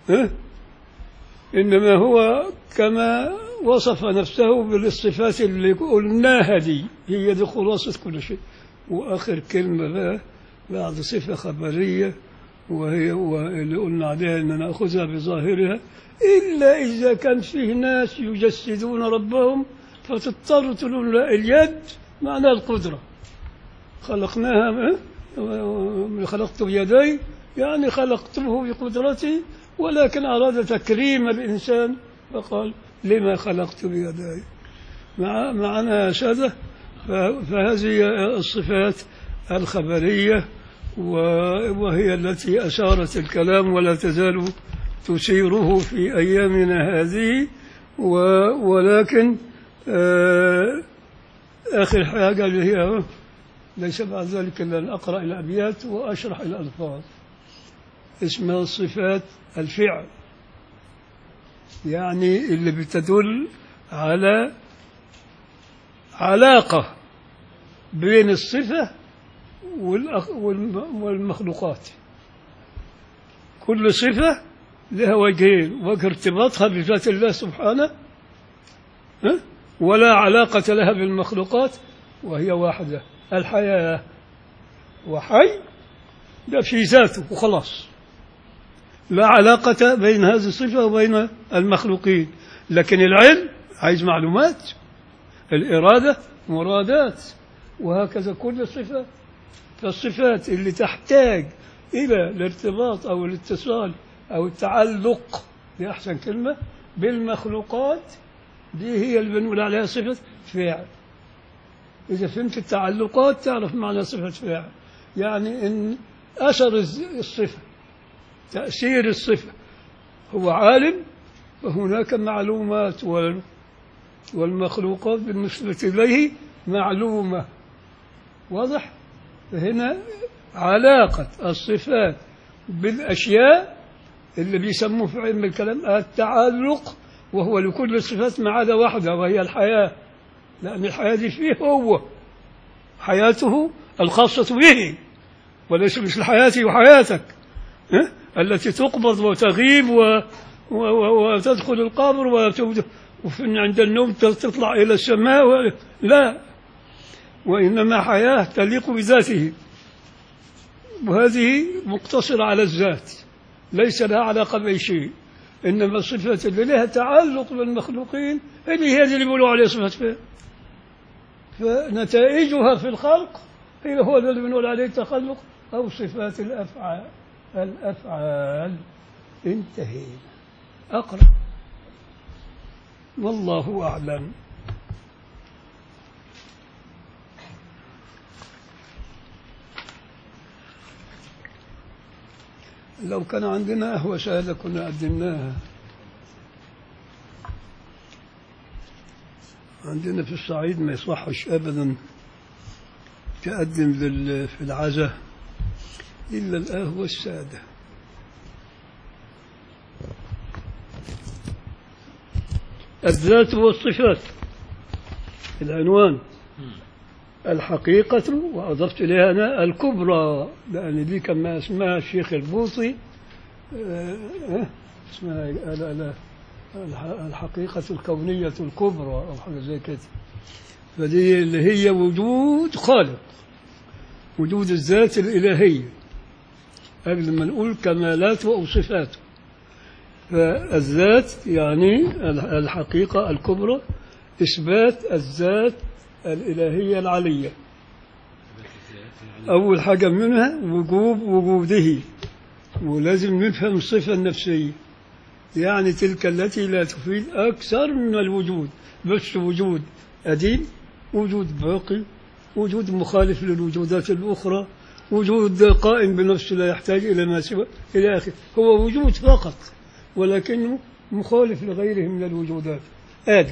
ها؟ إنما هو كما وصف نفسه بالصفات اللي قلناها دي هي دي خلاصة كل شيء وآخر كلمة بقى بعد صفة خبرية وهي اللي قلنا عليها إن نأخذها بظاهرها إلا إذا كان فيه ناس يجسدون ربهم فتضطر تقول لا اليد معناها القدرة خلقناها ها؟ خلقت بيدي يعني خلقته بقدرتي ولكن أراد تكريم الإنسان فقال لما خلقت بيدي مع معنى شذا فهذه الصفات الخبرية و- وهي التي أشارت الكلام ولا تزال تشيره في أيامنا هذه و- ولكن آه، آخر حاجة اللي هي ليس بعد ذلك إلا أن أقرأ الأبيات وأشرح الألفاظ اسمها صفات الفعل يعني اللي بتدل على علاقة بين الصفة والأخ- والم- والمخلوقات كل صفة لها وجهين وجه ارتباطها بذات الله سبحانه ها؟ ولا علاقة لها بالمخلوقات وهي واحدة الحياة وحي ده في ذاته وخلاص لا علاقة بين هذه الصفة وبين المخلوقين لكن العلم عايز معلومات الإرادة مرادات وهكذا كل صفة فالصفات اللي تحتاج إلى الارتباط أو الاتصال أو التعلق دي أحسن كلمة بالمخلوقات دي هي اللي بنقول عليها صفة فعل إذا فهمت التعلقات تعرف معنى صفة فعل يعني إن أثر الز- الصفة تأثير الصفة هو عالم فهناك معلومات وال- والمخلوقات بالنسبة إليه معلومة واضح هنا علاقة الصفات بالأشياء اللي بيسموه في علم الكلام التعلق وهو لكل الصفات ما عدا واحدة وهي الحياة لأن الحياة دي فيه هو حياته الخاصة به وليس مثل حياتي وحياتك ها؟ التي تقبض وتغيب و... و... و... وتدخل القبر وتبد... وفي عند النوم تطلع إلى السماء و... لا وإنما حياة تليق بذاته وهذه مقتصرة على الذات ليس لها علاقة بأي شيء إنما الصفات اللي لها تعلق بالمخلوقين هذه هي اللي بيقولوا عليها صفات فعل فنتائجها في الخلق هي هو الذي بنقول عليه التخلق أو صفات الأفعال الأفعال انتهينا أقرأ والله أعلم لو كان عندنا قهوة شهادة كنا قدمناها عندنا في الصعيد ما يصحش أبدا تقدم لل- في العزاء إلا القهوة السادة الذات والصفات العنوان الحقيقة وأضفت إليها أنا الكبرى لأن دي كما اسمها الشيخ البوطي آه، آه، اسمها لا لا الح- الحقيقة الكونية الكبرى أو حاجة زي كده فدي اللي هي وجود خالق وجود الذات الإلهية قبل ما نقول كمالاته أو صفاته فالذات يعني الحقيقة الكبرى إثبات الذات الإلهية العلية أول حاجة منها وجوب وجوده ولازم نفهم الصفة النفسية يعني تلك التي لا تفيد أكثر من الوجود بس وجود قديم وجود باقي وجود مخالف للوجودات الأخرى وجود قائم بنفسه لا يحتاج إلى ما سوى إلى آخره هو وجود فقط ولكنه مخالف لغيره من الوجودات آدي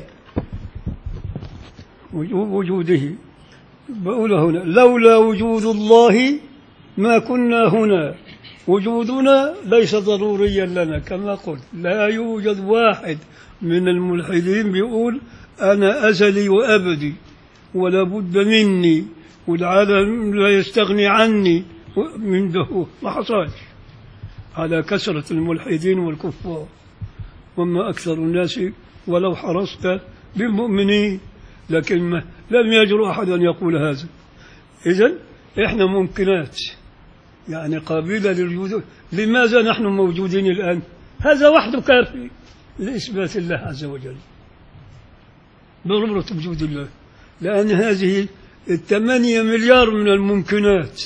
وجوب وجوده بقول هنا لولا وجود الله ما كنا هنا وجودنا ليس ضروريا لنا كما قلت لا يوجد واحد من الملحدين بيقول أنا أزلي وأبدي ولا بد مني والعالم لا يستغني عني من ده ما حصلش على كثرة الملحدين والكفار وما أكثر الناس ولو حرصت بالمؤمنين لكن ما لم يجر أحد أن يقول هذا إذا إحنا ممكنات يعني قابلة للوجود لماذا نحن موجودين الآن هذا وحده كافي لإثبات الله عز وجل ضرورة وجود الله لأن هذه الثمانية مليار من الممكنات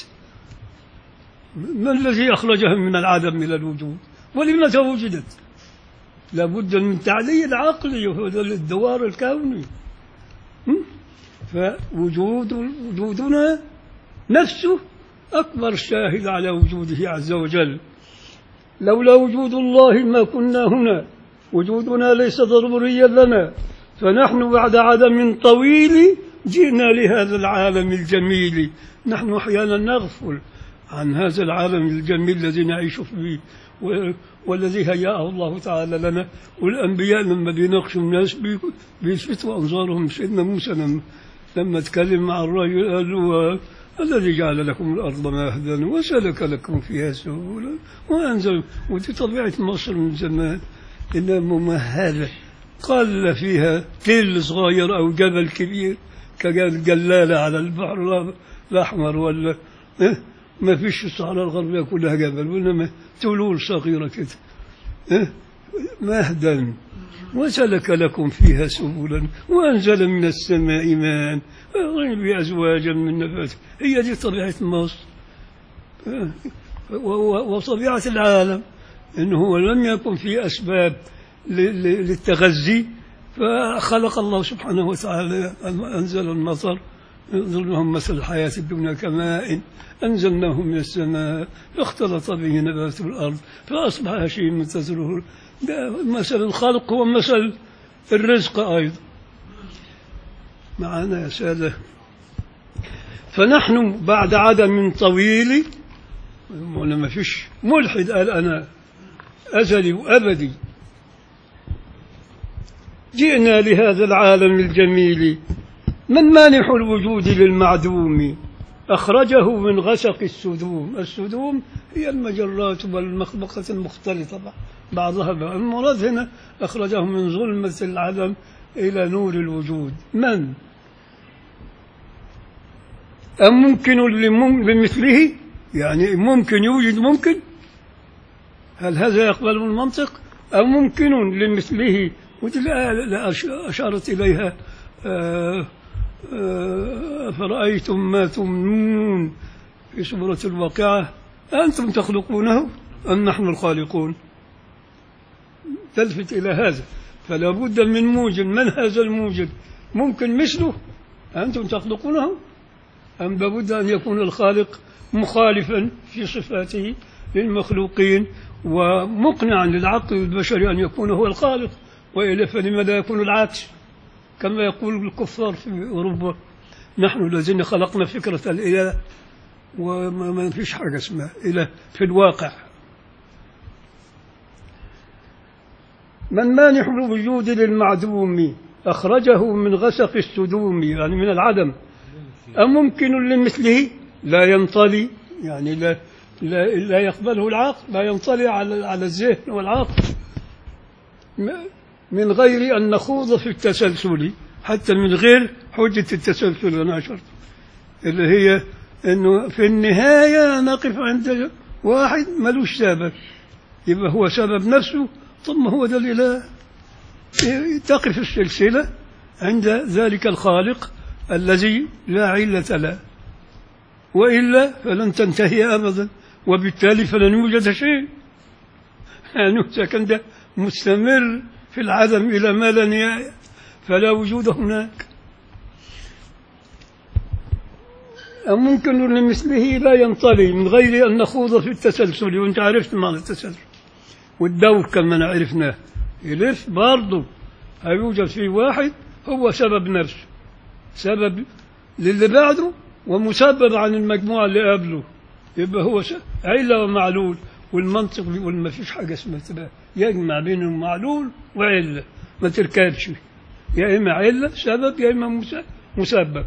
ما الذي أخرجها من العدم إلى الوجود ولماذا وجدت لابد من تعليل عقلي وهو الدوار الكوني م? فوجود وجودنا نفسه أكبر شاهد على وجوده عز وجل لولا وجود الله ما كنا هنا وجودنا ليس ضروريا لنا فنحن بعد عدم طويل جئنا لهذا العالم الجميل نحن أحيانا نغفل عن هذا العالم الجميل الذي نعيش فيه و- والذي هيأه الله تعالى لنا والأنبياء لما بيناقشوا الناس بي- بيلفتوا أنظارهم سيدنا موسى لما, لما تكلم مع الرجل قال له الذي جعل لكم الأرض مهدا وسلك لكم فيها سبلا وأنزل ودي طبيعة مصر من زمان إنها ممهدة قل فيها تل صغير أو جبل كبير كجلالة على البحر الأحمر ولا إيه؟ ما فيش الصحراء الغربية كلها جبل وإنما تلول صغيرة كده إيه؟ مهدا وسلك لكم فيها سبلا وأنزل من السماء ماء ويغني أزواجا من نبات هي دي طبيعة مصر إيه؟ و- و- وطبيعة العالم إنه هو لم يكن في أسباب ل- ل- للتغذي فخلق الله سبحانه وتعالى أنزل المطر انظر لهم مثل الحياة الدنيا كماء أنزلناه من السماء فاختلط به نبات الأرض فأصبح هشيما تزره ده مثل الخلق هو مثل الرزق أيضا معنا يا سادة فنحن بعد عدم طويل ولا ما فيش ملحد قال أنا أزلي وأبدي جئنا لهذا العالم الجميل من مانح الوجود للمعدوم أخرجه من غسق السدوم السدوم هي المجرات والمخبقة المختلطة بعضها بعض المراد هنا أخرجه من ظلمة العدم إلى نور الوجود من أم ممكن لمم- لمثله يعني ممكن يوجد ممكن هل هذا يقبل المنطق أو ممكن لمثله ودي الآية لا أش- أشارت إليها آه، آه، أفرأيتم ما تمنون في سورة الواقعة أنتم تخلقونه أم نحن الخالقون تلفت إلى هذا فلا بد من موجد من هذا الموجد ممكن مثله أنتم تخلقونه أم لابد أن يكون الخالق مخالفا في صفاته للمخلوقين ومقنعا للعقل البشري أن يكون هو الخالق وإلا فلما لا يكون العكس كما يقول الكفار في أوروبا نحن الذين خلقنا فكرة الإله وما ما فيش حاجة اسمها إله في الواقع من مانح الوجود للمعدوم أخرجه من غسق السدوم يعني من العدم أممكن لمثله لا ينطلي يعني لا لا, لا يقبله العقل لا ينطلي على على الذهن والعقل م- من غير أن نخوض في التسلسل حتى من غير حجة التسلسل أنا أشرت اللي هي أنه في النهاية نقف عند واحد ملوش سبب يبقى هو سبب نفسه ثم هو ده الإله تقف السلسلة عند ذلك الخالق الذي لا علة له وإلا فلن تنتهي أبدا وبالتالي فلن يوجد شيء يعني إذا كان ده مستمر في العدم إلى ما لا نهاية فلا وجود هناك أو ممكن لمثله لا ينطلي من غير أن نخوض في التسلسل وأنت عرفت معنى التسلسل والدور كما عرفناه يلف برضه هيوجد فيه واحد هو سبب نفسه سبب للي بعده ومسبب عن المجموعة اللي قبله يبقى هو س- علة ومعلول والمنطق بيقول ما فيش حاجة اسمها تبقى يجمع بين المعلول وعلة ما تركبش يا إما علة سبب يا إما مس- مسبب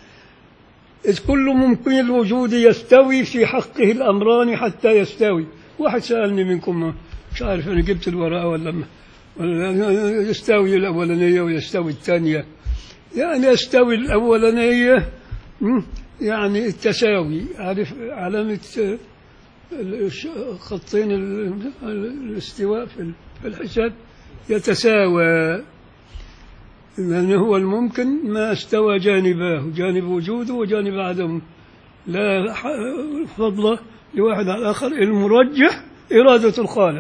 إذ كل ممكن الوجود يستوي في حقه الأمران حتى يستوي واحد سألني منكم مش عارف أنا جبت الورقة ولا ما ولا يستوي الأولانية ويستوي الثانية يعني يستوي الأولانية م? يعني التساوي عارف علامة آه، الش- خطين ال- الاستواء في ال- في الحساب يتساوى لأنه هو الممكن ما استوى جانباه جانب وجوده وجانب عدمه لا ح- فضل لواحد على الآخر المرجح إرادة الخالق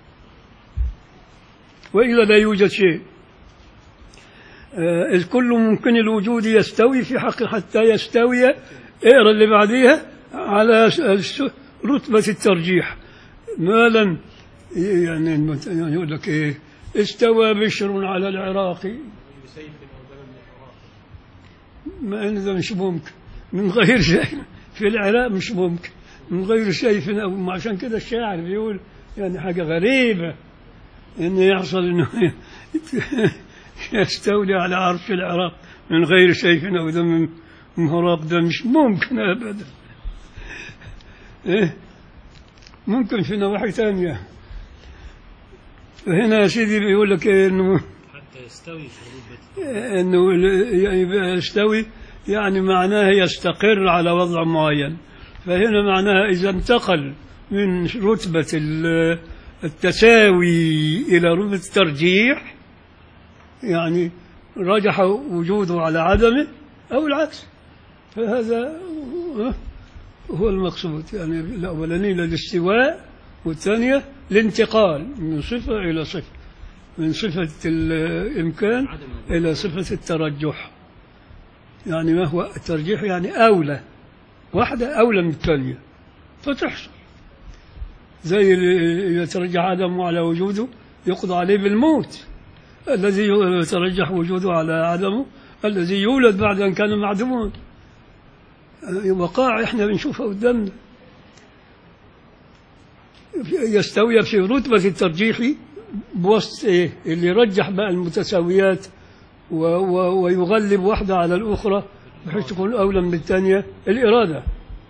وإلا لا يوجد شيء آه، إذ كل ممكن الوجود يستوي في حق حتى يستوي اقرا اللي بعديها على س- س- رتبة الترجيح ما لم يعني المت- يعني يقول لك ايه استوى بشر على العراق ما ان ده مش ممكن من غير شيء في العراق مش ممكن من غير سيف او عشان كده الشاعر بيقول يعني حاجه غريبه ان يحصل انه يستولي على عرش العراق من غير سيف او دم مهراق ده مش ممكن ابدا إيه؟ ممكن في نواحي ثانيه هنا يا سيدي بيقول لك إيه انه حتى يستوي في رتبة انه ال- يبقى يستوي يعني معناه يستقر على وضع معين فهنا معناها اذا انتقل من رتبه ال- التساوي الى رتبه الترجيح يعني رجح وجوده على عدمه او العكس فهذا هو المقصود يعني الاولانيه للاستواء والثانيه الانتقال من صفه الى صفه من صفه الامكان عدم إلى صفة الترجح يعني ما هو الترجيح يعني أولى واحدة أولى من الثانية فتحصل زي اللي يترجح عدمه على وجوده يقضى عليه بالموت الذي يترجح وجوده على عدمه الذي يولد بعد أن كان معدوما وقائع احنا بنشوفها قدامنا يستوي في رتبة الترجيح بوسط ايه اللي يرجح بقى المتساويات و و ويغلب واحدة على الأخرى بحيث تكون أولى من الثانية الإرادة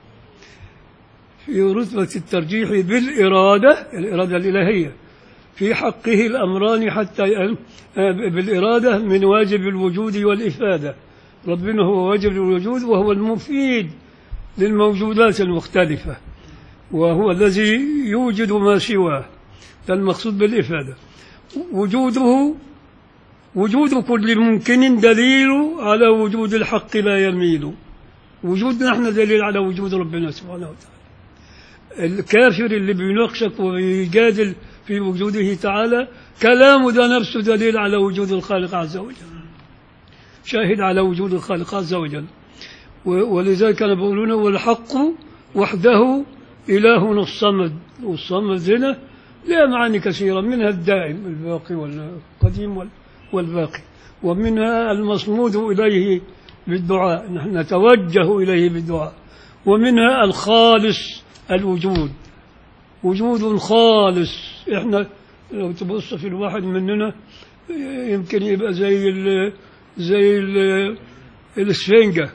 في رتبة الترجيح بالإرادة الإرادة الإلهية في حقه الأمران حتى ي- آه، بالإرادة من واجب الوجود والإفادة ربنا هو واجب الوجود وهو المفيد للموجودات المختلفة وهو الذي يوجد ما سواه ده المقصود بالإفادة وجوده وجود كل ممكن دليل على وجود الحق لا يميل وجودنا احنا دليل على وجود ربنا سبحانه وتعالى الكافر اللي بيناقشك ويجادل في وجوده تعالى كلامه ده نفسه دليل على وجود الخالق عز وجل شاهد على وجود الخالق عز وجل و- ولذلك كانوا بيقولون والحق وحده إلهنا الصمد والصمد هنا لها معاني كثيرة منها الدائم الباقي والقديم وال- والباقي ومنها المصمود إليه بالدعاء نحن نتوجه إليه بالدعاء ومنها الخالص الوجود وجود خالص احنا لو تبص في الواحد مننا يمكن يبقى زي ال زي ال الاسفنجة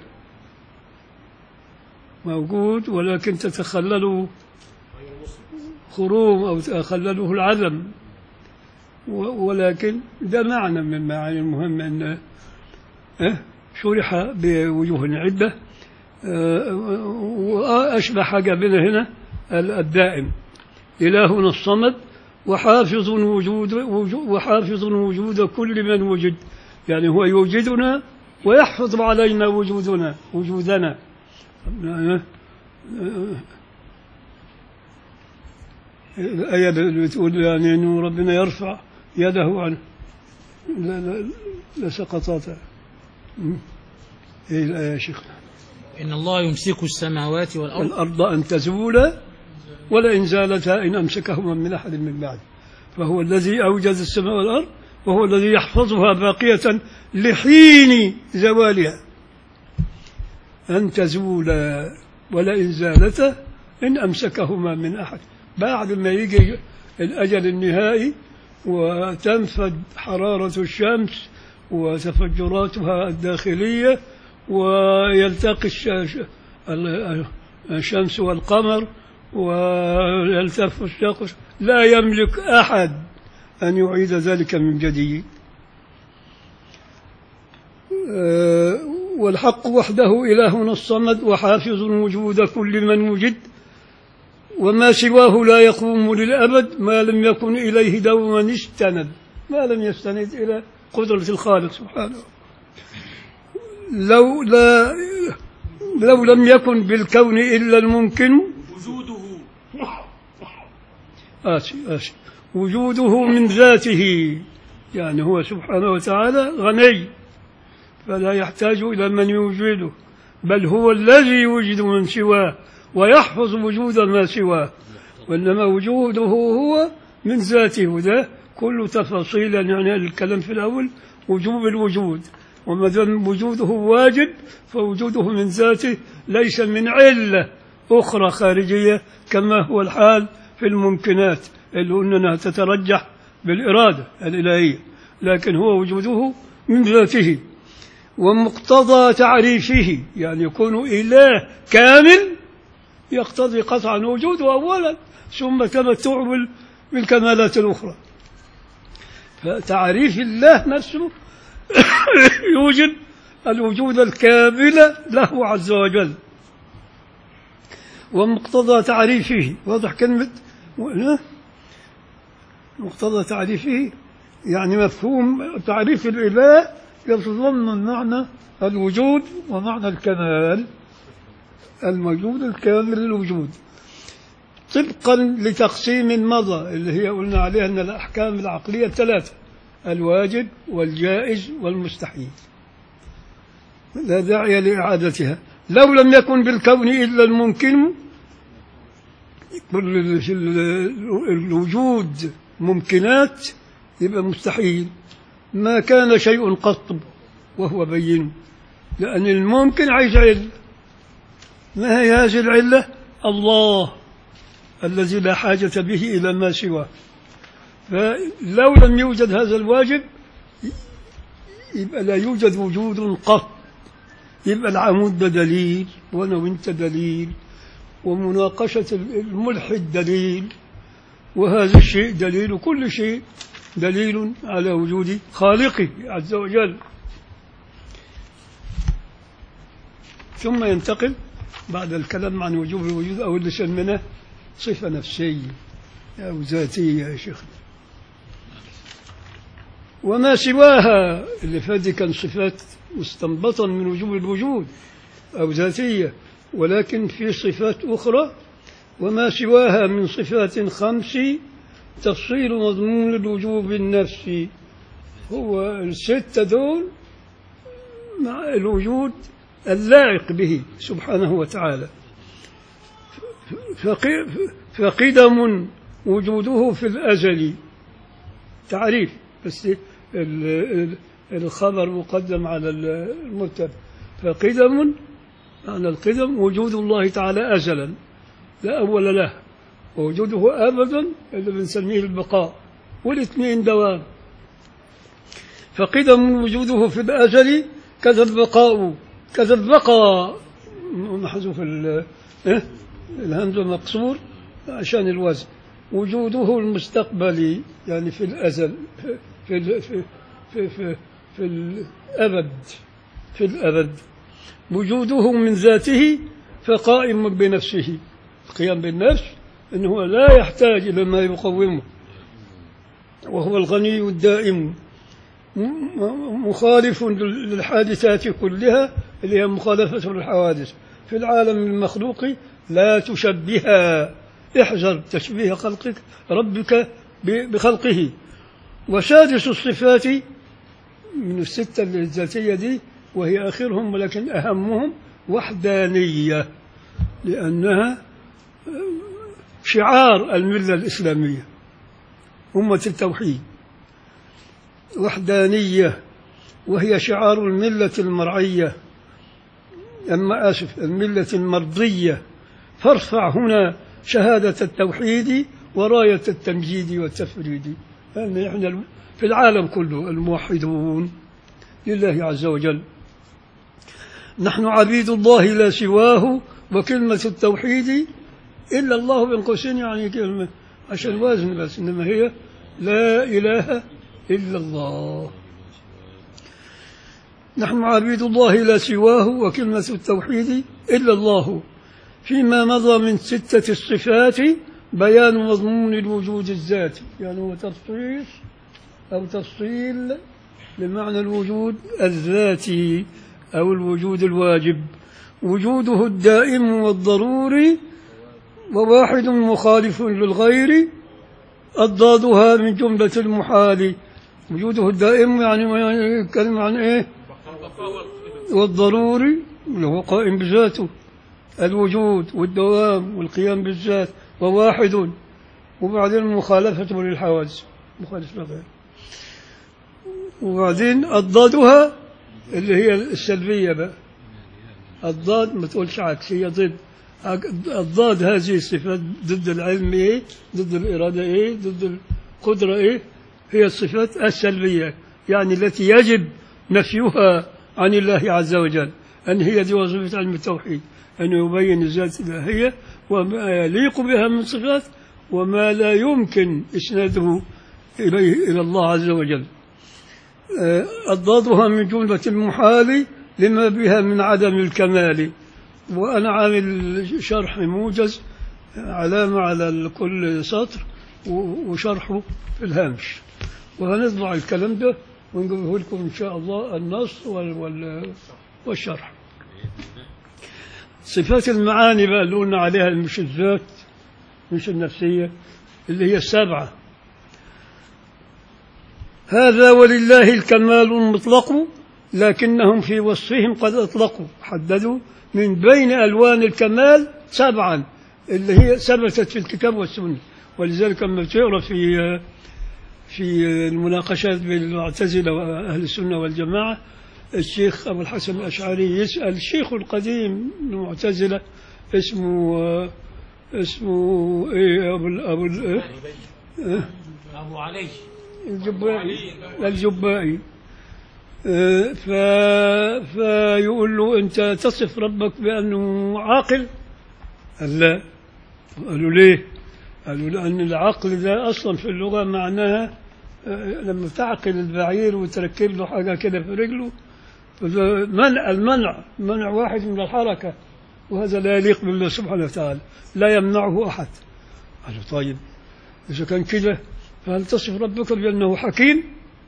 موجود ولكن تتخلله خروم أو تخلله العدم و- ولكن ده معنى من المعاني المهمة أن أه، شرح بوجوه عدة أه، وأشبه حاجة بنا هنا ال- الدائم إلهنا الصمد وحافظ وجود وجو- وحافظ وجود كل من وجد يعني هو يوجدنا ويحفظ علينا وجودنا وجودنا أه، أه، الآية بتقول يعني إنه ربنا يرفع يده عن لا لا لسقطت م? إيه الآية يا شيخ إن الله يمسك السماوات والأرض الأرض أن تزولا ولئن زالتا إن أمسكهما من أحد من بعد فهو الذي أوجد السماء والأرض وهو الذي يحفظها باقية لحين زوالها أن تزولا ولئن زالتا إن أمسكهما من أحد بعد ما يجي الأجل النهائي وتنفد حرارة الشمس وتفجراتها الداخلية ويلتقي الش- ال- الشمس والقمر ويلتف الساق لا يملك أحد أن يعيد ذلك من جديد آه، والحق وحده إلهنا الصمد وحافظ وجود كل من وجد وما سواه لا يقوم للأبد ما لم يكن إليه دوما استند ما لم يستند إلى قدرة الخالق سبحانه لو لا لو لم يكن بالكون إلا الممكن وجوده آسف آسف وجوده من ذاته يعني هو سبحانه وتعالى غني فلا يحتاج إلى من يوجده بل هو الذي يوجد من سواه ويحفظ وجود ما سواه وإنما وجوده هو من ذاته وده كل تفاصيل يعني الكلام في الأول وجوب الوجود وما دام وجوده واجب فوجوده من ذاته ليس من علة أخرى خارجية كما هو الحال في الممكنات اللي قلنا أنها تترجح بالإرادة الإلهية لكن هو وجوده من ذاته ومقتضى تعريفه يعني يكون إله كامل يقتضي قطعا وجوده أولا ثم تمتع بال- بالكمالات الأخرى فتعريف الله نفسه يوجب الوجود الكامل له عز وجل ومقتضى تعريفه واضح كلمة ها؟ مقتضى تعريفه يعني مفهوم تعريف الإله يتضمن معنى الوجود ومعنى الكمال الموجود الكامل الوجود طبقا لتقسيم مضى اللي هي قلنا عليها أن الأحكام العقلية ثلاثة الواجب والجائز والمستحيل لا داعي لإعادتها لو لم يكن بالكون إلا الممكن كل ال- ال- الوجود ممكنات يبقى مستحيل ما كان شيء قط وهو بين لأن الممكن عايز علة ما هي هذه العلة الله الذي لا حاجة به إلى ما سواه فلو لم يوجد هذا الواجب يبقى لا يوجد وجود قط يبقى العمود ده دليل وانا وانت دليل ومناقشة الملحد دليل وهذا الشيء دليل وكل شيء دليل على وجود خالقه عز وجل ثم ينتقل بعد الكلام عن وجوب الوجود أو اللي سميناه صفة نفسية أو ذاتية يا شيخ وما سواها اللي فات كان صفات مستنبطا من وجوب الوجود أو ذاتية ولكن في صفات أخرى وما سواها من صفات خمس تفصيل مضمون الوجوب النفسي هو الستة دول مع الوجود اللائق به سبحانه وتعالى فقي- فقدم وجوده في الأزل تعريف بس ال- ال- الخبر مقدم على المبتدا فقدم معنى القدم وجود الله تعالى أزلا لا أول له ووجوده أبدا اللي بنسميه البقاء والاثنين دوام فقدم وجوده في الأزل كذا البقاء كذا البقاء محذوف ال- إيه؟ الهمزة مقصور عشان الوزن وجوده المستقبلي يعني في الأزل في ال- في في في, في الأبد في الأبد وجوده من ذاته فقائم بنفسه القيام بالنفس أنه لا يحتاج إلى ما يقومه وهو الغني الدائم م- مخالف للحادثات كلها اللي هي مخالفة للحوادث في العالم المخلوق لا تشبهها احذر تشبيه خلقك ربك ب- بخلقه وسادس الصفات من الستة الذاتية دي وهي آخرهم ولكن أهمهم وحدانية لأنها شعار الملة الإسلامية أمة التوحيد وحدانية وهي شعار الملة المرعية أما آسف الملة المرضية فارفع هنا شهادة التوحيد وراية التمجيد والتفريد لأن إحنا في العالم كله الموحدون لله عز وجل نحن عبيد الله لا سواه وكلمة التوحيد إلا الله بين قوسين يعني كلمة عشان وزن بس إنما هي لا إله إلا الله نحن عبيد الله لا سواه وكلمة التوحيد إلا الله فيما مضى من ستة الصفات بيان مضمون الوجود الذاتي يعني هو تفصيل أو تفصيل بمعنى الوجود الذاتي أو الوجود الواجب وجوده الدائم والضروري وواحد مخالف للغير أضدادها من جملة المحال وجوده الدائم يعني يعني يتكلم عن إيه البقاء والقدم والضروري اللي هو قائم بذاته الوجود والدوام والقيام بالذات وواحد وبعدين مخالفته للحوادث مخالف لغيره وبعدين أضدادها اللي هي السلبية بقى الضاد ما تقولش عكس هي ضد الضاد هذه الصفات ضد العلم ايه ضد الإرادة ايه ضد القدرة ايه هي الصفات السلبية يعني التي يجب نفيها عن الله عز وجل أن هي دي وظيفة علم التوحيد أن يبين الذات الإلهية وما يليق بها من صفات وما لا يمكن إسناده إليه إلى الله عز وجل آه، أضدادها من جملة المحال لما بها من عدم الكمال وأنا عامل شرح موجز علامة على كل سطر و- وشرحه في الهامش وهنطبع الكلام ده ونجيبه لكم إن شاء الله النص وال وال والشرح صفات المعاني بقى اللي قلنا عليها مش الذات مش النفسية اللي هي السبعة هذا ولله الكمال المطلق لكنهم في وصفهم قد أطلقوا حددوا من بين ألوان الكمال سبعا اللي هي ثبتت في الكتاب والسنة ولذلك لما تقرأ في في المناقشات بين المعتزلة وأهل السنة والجماعة الشيخ أبو الحسن الأشعري يسأل الشيخ القديم من المعتزلة اسمه اسمه إيه أبو ال- أبو ال- إيه؟ إيه؟ أبو علي الجبائي الجبائي آه، ف... فيقول له أنت تصف ربك بأنه عاقل قال لا قالوا ليه قالوا لأن العقل ده أصلا في اللغة معناها آه، لما تعقل البعير وتركب له حاجة كده في رجله فده منع المنع منع واحد من الحركة وهذا لا يليق بالله سبحانه وتعالى لا يمنعه أحد قالوا طيب إذا كان كده فهل تصف ربك بأنه حكيم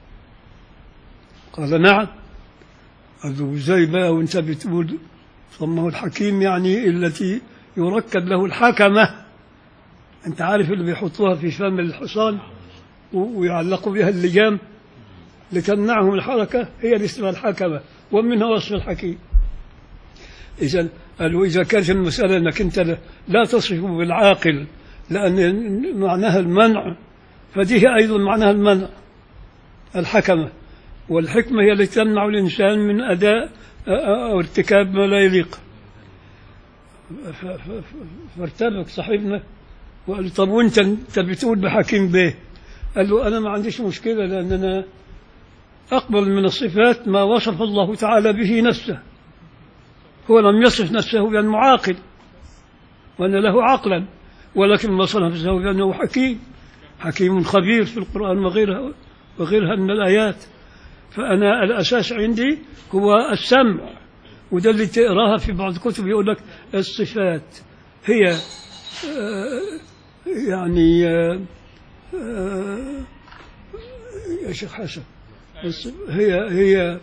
قال نعم قال له ازاي بقى وانت بتقول طب ما هو الحكيم يعني التي يركب له الحكمة انت عارف اللي بيحطوها في فم الحصان و- ويعلقوا بها اللجام لتمنعهم الحركة هي اللي اسمها الحكمة ومنها وصف الحكيم إذا قالوا إذا كانت المسألة أنك أنت لا- لا تصفه بالعاقل لأن معناها المنع فدي أيضا معناها المنع الحكمة والحكمة هي التي تمنع الإنسان من أداء أو ارتكاب ما لا يليق ف- ف- ف- فارتبك صاحبنا وقال له طب وانت انت بتقول بحكيم به قال له انا ما عنديش مشكله لان انا اقبل من الصفات ما وصف الله تعالى به نفسه هو لم يصف نفسه بانه عاقل وان له عقلا ولكن وصف نفسه بانه حكيم حكيم خبير في القران وغيرها وغيرها من الايات فانا الاساس عندي هو السمع وده اللي تقراها في بعض الكتب يقول لك الصفات هي آه، يعني آه، آه، يا شيخ حسن الص- هي هي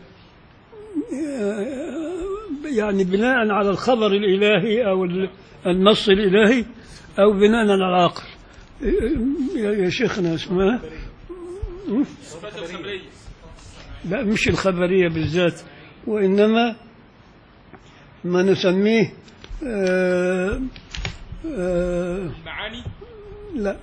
آه، يعني بناء على الخبر الإلهي أو ال- النص الإلهي أو بناء على العقل يا يا شيخنا اسمها الصفات الخبرية لا مش الخبرية بالذات وإنما ما نسميه آه آه المعاني لا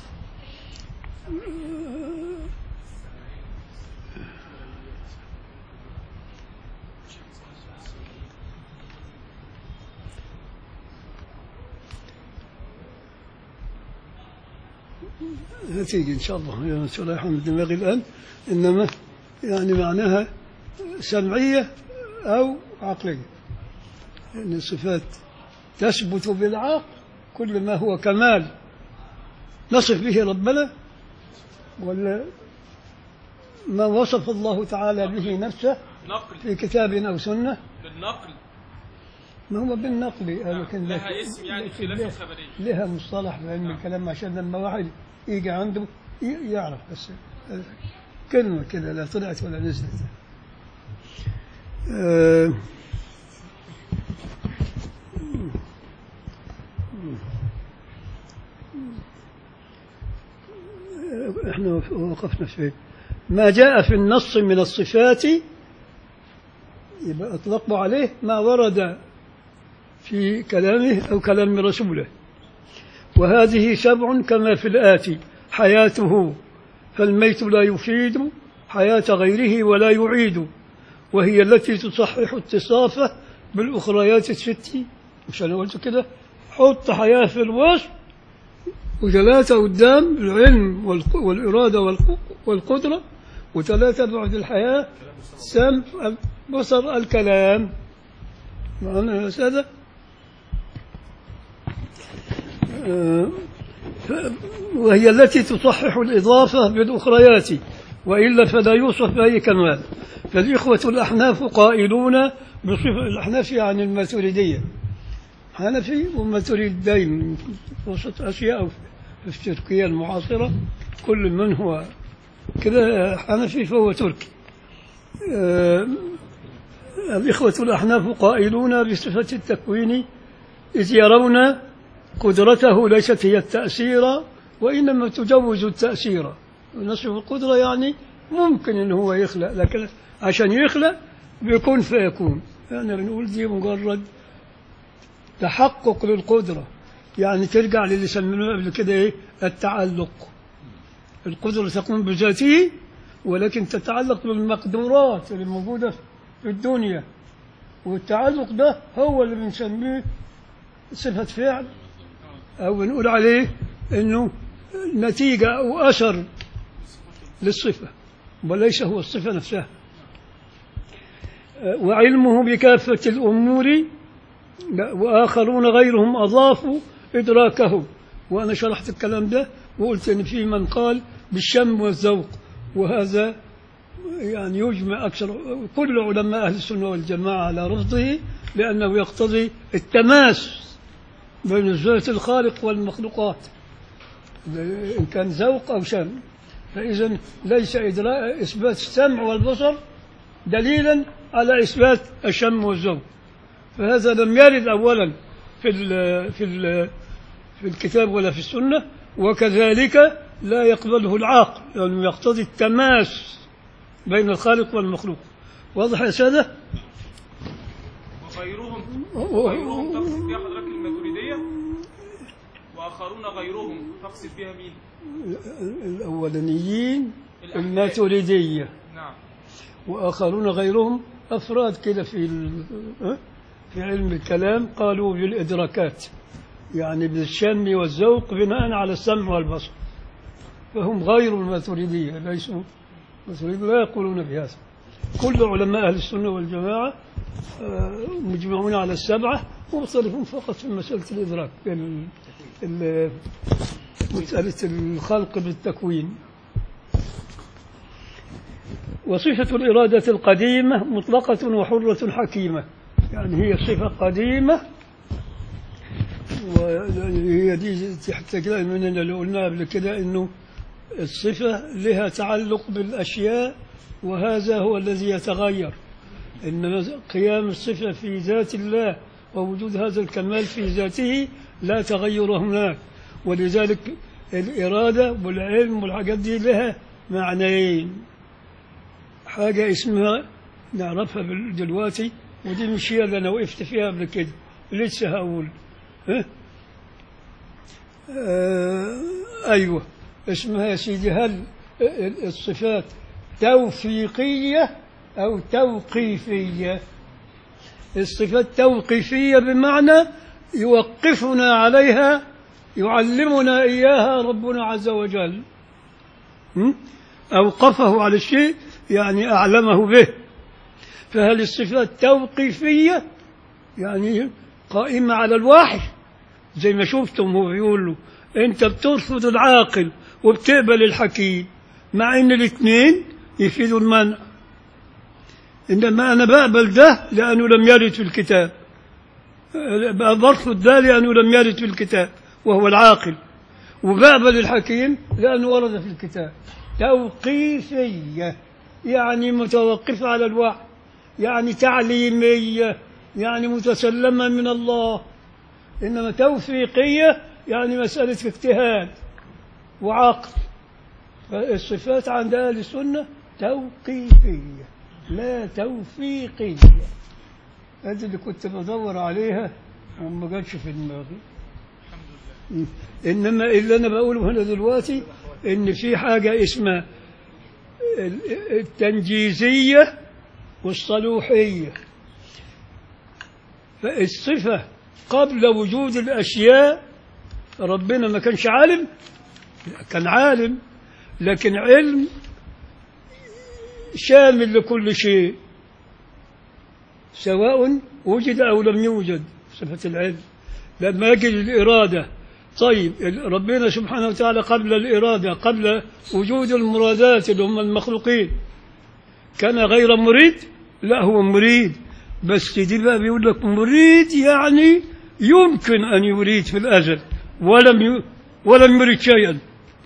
هتيجي إن شاء الله يا صلاح من دماغي الآن إنما يعني معناها سمعية أو عقلية لأن الصفات تثبت بالعقل كل ما هو كمال نصف به ربنا ولا ما وصف الله تعالى به نفسه نقل في كتاب أو سنة بالنقل ما هو بالنقل لكن لها اسم يعني لكن خلاف لها- الخبرية لها مصطلح في علم الكلام عشان لما واحد يجي عنده ي- يعرف بس كلمة كده لا طلعت ولا نزلت آه، احنا وقفنا في ما جاء في النص من الصفات يبقى اطلقوا عليه ما ورد في كلامه أو كلام رسوله وهذه سبع كما في الآتي حياته فالميت لا يفيد حياة غيره ولا يعيد وهي التي تصحح اتصافه بالأخريات الست مش أنا قلت كده حط حياة في الوصف وثلاثة قدام العلم والق- والإرادة والق- والقدرة وثلاثة بعد الحياة سمع بصر الكلام معنا يا سادة آه، ف- وهي التي تصحح الإضافة بالأخريات وإلا فلا يوصف بأي كمال فالإخوة الأحناف قائلون بصفة الأحناف يعني الماتريدية حنفي وماتريدين وسط أشياء في تركيا المعاصرة كل من هو كذا حنفي فهو تركي آه، الإخوة الأحناف قائلون بصفة التكوين إذ يرون قدرته ليست هي التأثير وإنما تجوز التأثير نصف القدرة يعني ممكن إن هو يخلق لكن عشان يخلق بيكون فيكون يعني بنقول دي مجرد تحقق للقدرة يعني ترجع للي سميناه قبل كده إيه التعلق القدرة تقوم بذاته ولكن تتعلق بالمقدورات اللي موجودة في الدنيا والتعلق ده هو اللي بنسميه صفة فعل أو بنقول عليه إنه نتيجة أو أثر للصفة وليس هو الصفة نفسها أه، وعلمه بكافة الأمور لا، وآخرون غيرهم أضافوا إدراكه وأنا شرحت الكلام ده وقلت إن في من قال بالشم والذوق وهذا يعني يجمع أكثر كل علماء أهل السنة والجماعة على رفضه لأنه يقتضي التماس بين ذات الخالق والمخلوقات إن كان ذوق أو شم فإذا ليس إدراء إثبات السمع والبصر دليلا على إثبات الشم والذوق فهذا لم يرد أولا في ال في ال في الكتاب ولا في السنة وكذلك لا يقبله العاقل لأنه يقتضي التماس بين الخالق والمخلوق واضح يا سادة؟ وغيرهم و- غيرهم تقصد بها حضرتك الماتريدية وآخرون غيرهم تقصد بها مين؟ الأولانيين الأحناف. الماتريدية نعم وآخرون غيرهم أفراد كده في ال- ها؟ في علم الكلام قالوا بالإدراكات يعني بالشم والذوق بناء على السمع والبصر فهم غير الماتريدية ليسوا الماتريدية لا يقولون بهذا كل علماء أهل السنة والجماعة آه، مجمعون على السبعة ومختلفون فقط في مسألة الإدراك ال- ال- مسألة الخلق بالتكوين وصفة الإرادة القديمة مطلقة وحرة حكيمة يعني هي صفة قديمة وهي دي تحتاج لها من اللي قلنا قبل كده انه الصفة لها تعلق بالأشياء وهذا هو الذي يتغير إنما قيام الصفة في ذات الله ووجود هذا الكمال في ذاته لا تغير هناك ولذلك الإرادة والعلم والحاجات دي لها معنيين حاجة اسمها نعرفها بال- دلوقتي ودي مش هي اللي أنا وقفت فيها قبل كده لسه هقول ها؟ آه أيوة اسمها يا سيدي هل الصفات توفيقية أو توقيفية الصفات توقيفية بمعنى يوقفنا عليها يعلمنا إياها ربنا عز وجل م? أوقفه على الشيء يعني أعلمه به فهل الصفات توقيفية يعني قائمة على الوحي زي ما شفتم هو بيقول له انت بترفض العاقل وبتقبل الحكيم مع ان الاثنين يفيدوا المنع انما انا بقبل ده لانه لم يرد في الكتاب أه، برفض ده لانه لم يرد في الكتاب وهو العاقل وبقبل الحكيم لانه ورد في الكتاب توقيفيه يعني متوقفه على الوحي يعني تعليميه يعني متسلمه من الله انما توفيقيه يعني مساله اجتهاد وعقل فالصفات عند اهل السنه توقيفيه لا توفيقيه هذه اللي كنت بدور عليها وما جاتش في دماغي انما اللي انا بقوله هنا دلوقتي ان في حاجه اسمها ال- التنجيزيه والصلوحيه فالصفه قبل وجود الاشياء ربنا ما كانش عالم لا، كان عالم لكن علم شامل لكل شيء سواء وجد أو لم يوجد صفة العلم لما يجي الإرادة طيب ال- ربنا سبحانه وتعالى قبل الإرادة قبل وجود المرادات اللي هم المخلوقين كان غير مريد لا هو مريد بس دي بقى بيقول لك مريد يعني يمكن أن يريد في الأزل ولم ي... ولم يريد شيئا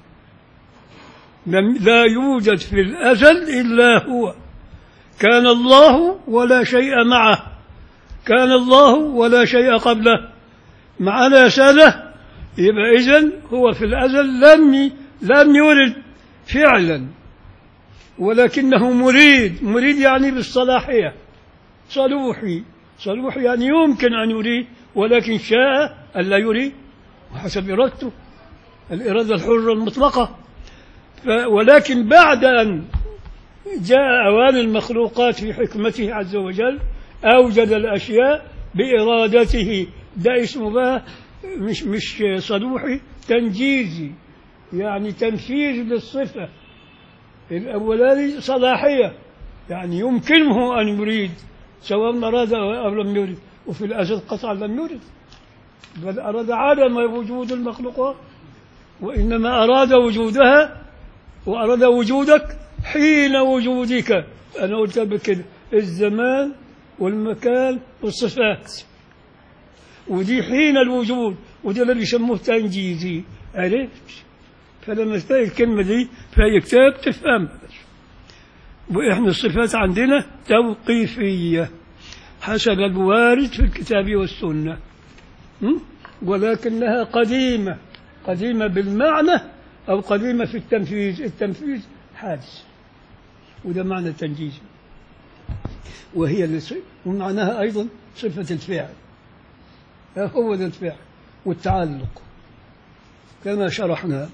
لم لا يوجد في الأزل إلا هو كان الله ولا شيء معه كان الله ولا شيء قبله معنا سنة يبقى إذن هو في الأزل لم ي- لم يرد فعلا ولكنه مريد مريد يعني بالصلاحية صلوحي صلوحي يعني يمكن أن يريد ولكن شاء ألا يريد وحسب إرادته الإرادة الحرة المطلقة ف ولكن بعد أن جاء أوان المخلوقات في حكمته عز وجل أوجد الأشياء بإرادته ده اسمه بقى مش مش صلوحي تنجيزي يعني تنفيذ للصفة الأولاني صلاحية يعني يمكنه أن يريد سواء أراد أو لم يرد وفي الأزل قطعا لم يرد بل أراد عدم وجود المخلوقات وإنما أراد وجودها وأراد وجودك حين وجودك أنا قلت بكده الزمان والمكان والصفات ودي حين الوجود وده اللي بيسموه تنجيزي عرفت فلما تلاقي الكلمة دي في أي كتاب تفهم وإحنا الصفات عندنا توقيفية حسب الوارد في الكتاب والسنة م? ولكنها قديمة قديمة بالمعنى أو قديمة في التنفيذ التنفيذ حادث وده معنى التنجيز وهي اللي ص- ومعناها أيضا صفة الفعل هو ده الفعل والتعلق كما شرحنا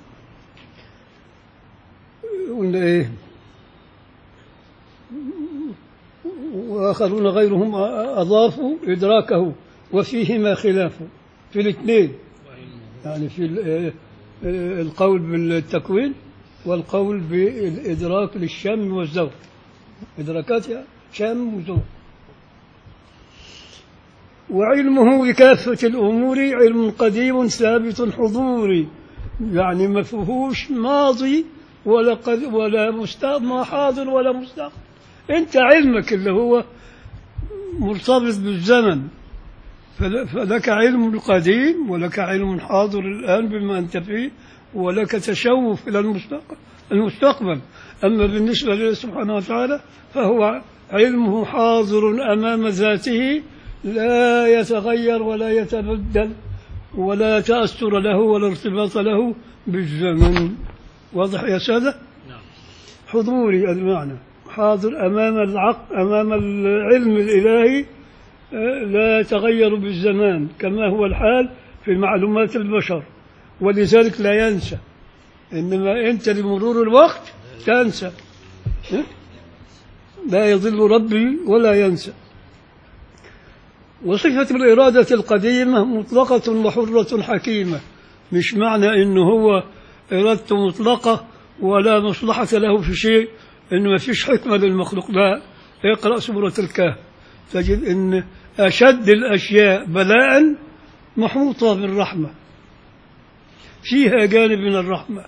قلنا إيه وآخرون غيرهم أضافوا إدراكه وفيهما خلافه في الاثنين يعني في ال- آه، آه، القول بالتكوين والقول بالإدراك للشم والذوق إدراكات يعني شم وذوق وعلمه بكافة الأمور علم قديم ثابت حضوري يعني ما فيهوش ماضي ولا قد ولا مستقبل ما حاضر ولا مستقبل أنت علمك اللي هو مرتبط بالزمن فل- فلك علم القديم ولك علم حاضر الآن بما أنت فيه ولك تشوف إلى المستقبل المستقبل أما بالنسبة لله سبحانه وتعالى فهو علمه حاضر أمام ذاته لا يتغير ولا يتبدل ولا تأثر له ولا ارتباط له بالزمن واضح يا سادة نعم حضوري المعنى حاضر أمام العقل أمام العلم الإلهي آه، لا يتغير بالزمان كما هو الحال في معلومات البشر ولذلك لا ينسى إنما أنت لمرور الوقت تنسى ها؟ لا يضل ربي ولا ينسى وصفة الإرادة القديمة مطلقة وحرة حكيمة مش معنى إنه هو إرادته مطلقة ولا مصلحة له في شيء إنه ما فيش حكمة للمخلوق لا اقرأ سورة الكهف تجد إن أشد الأشياء بلاء محوطة بالرحمة فيها جانب من الرحمة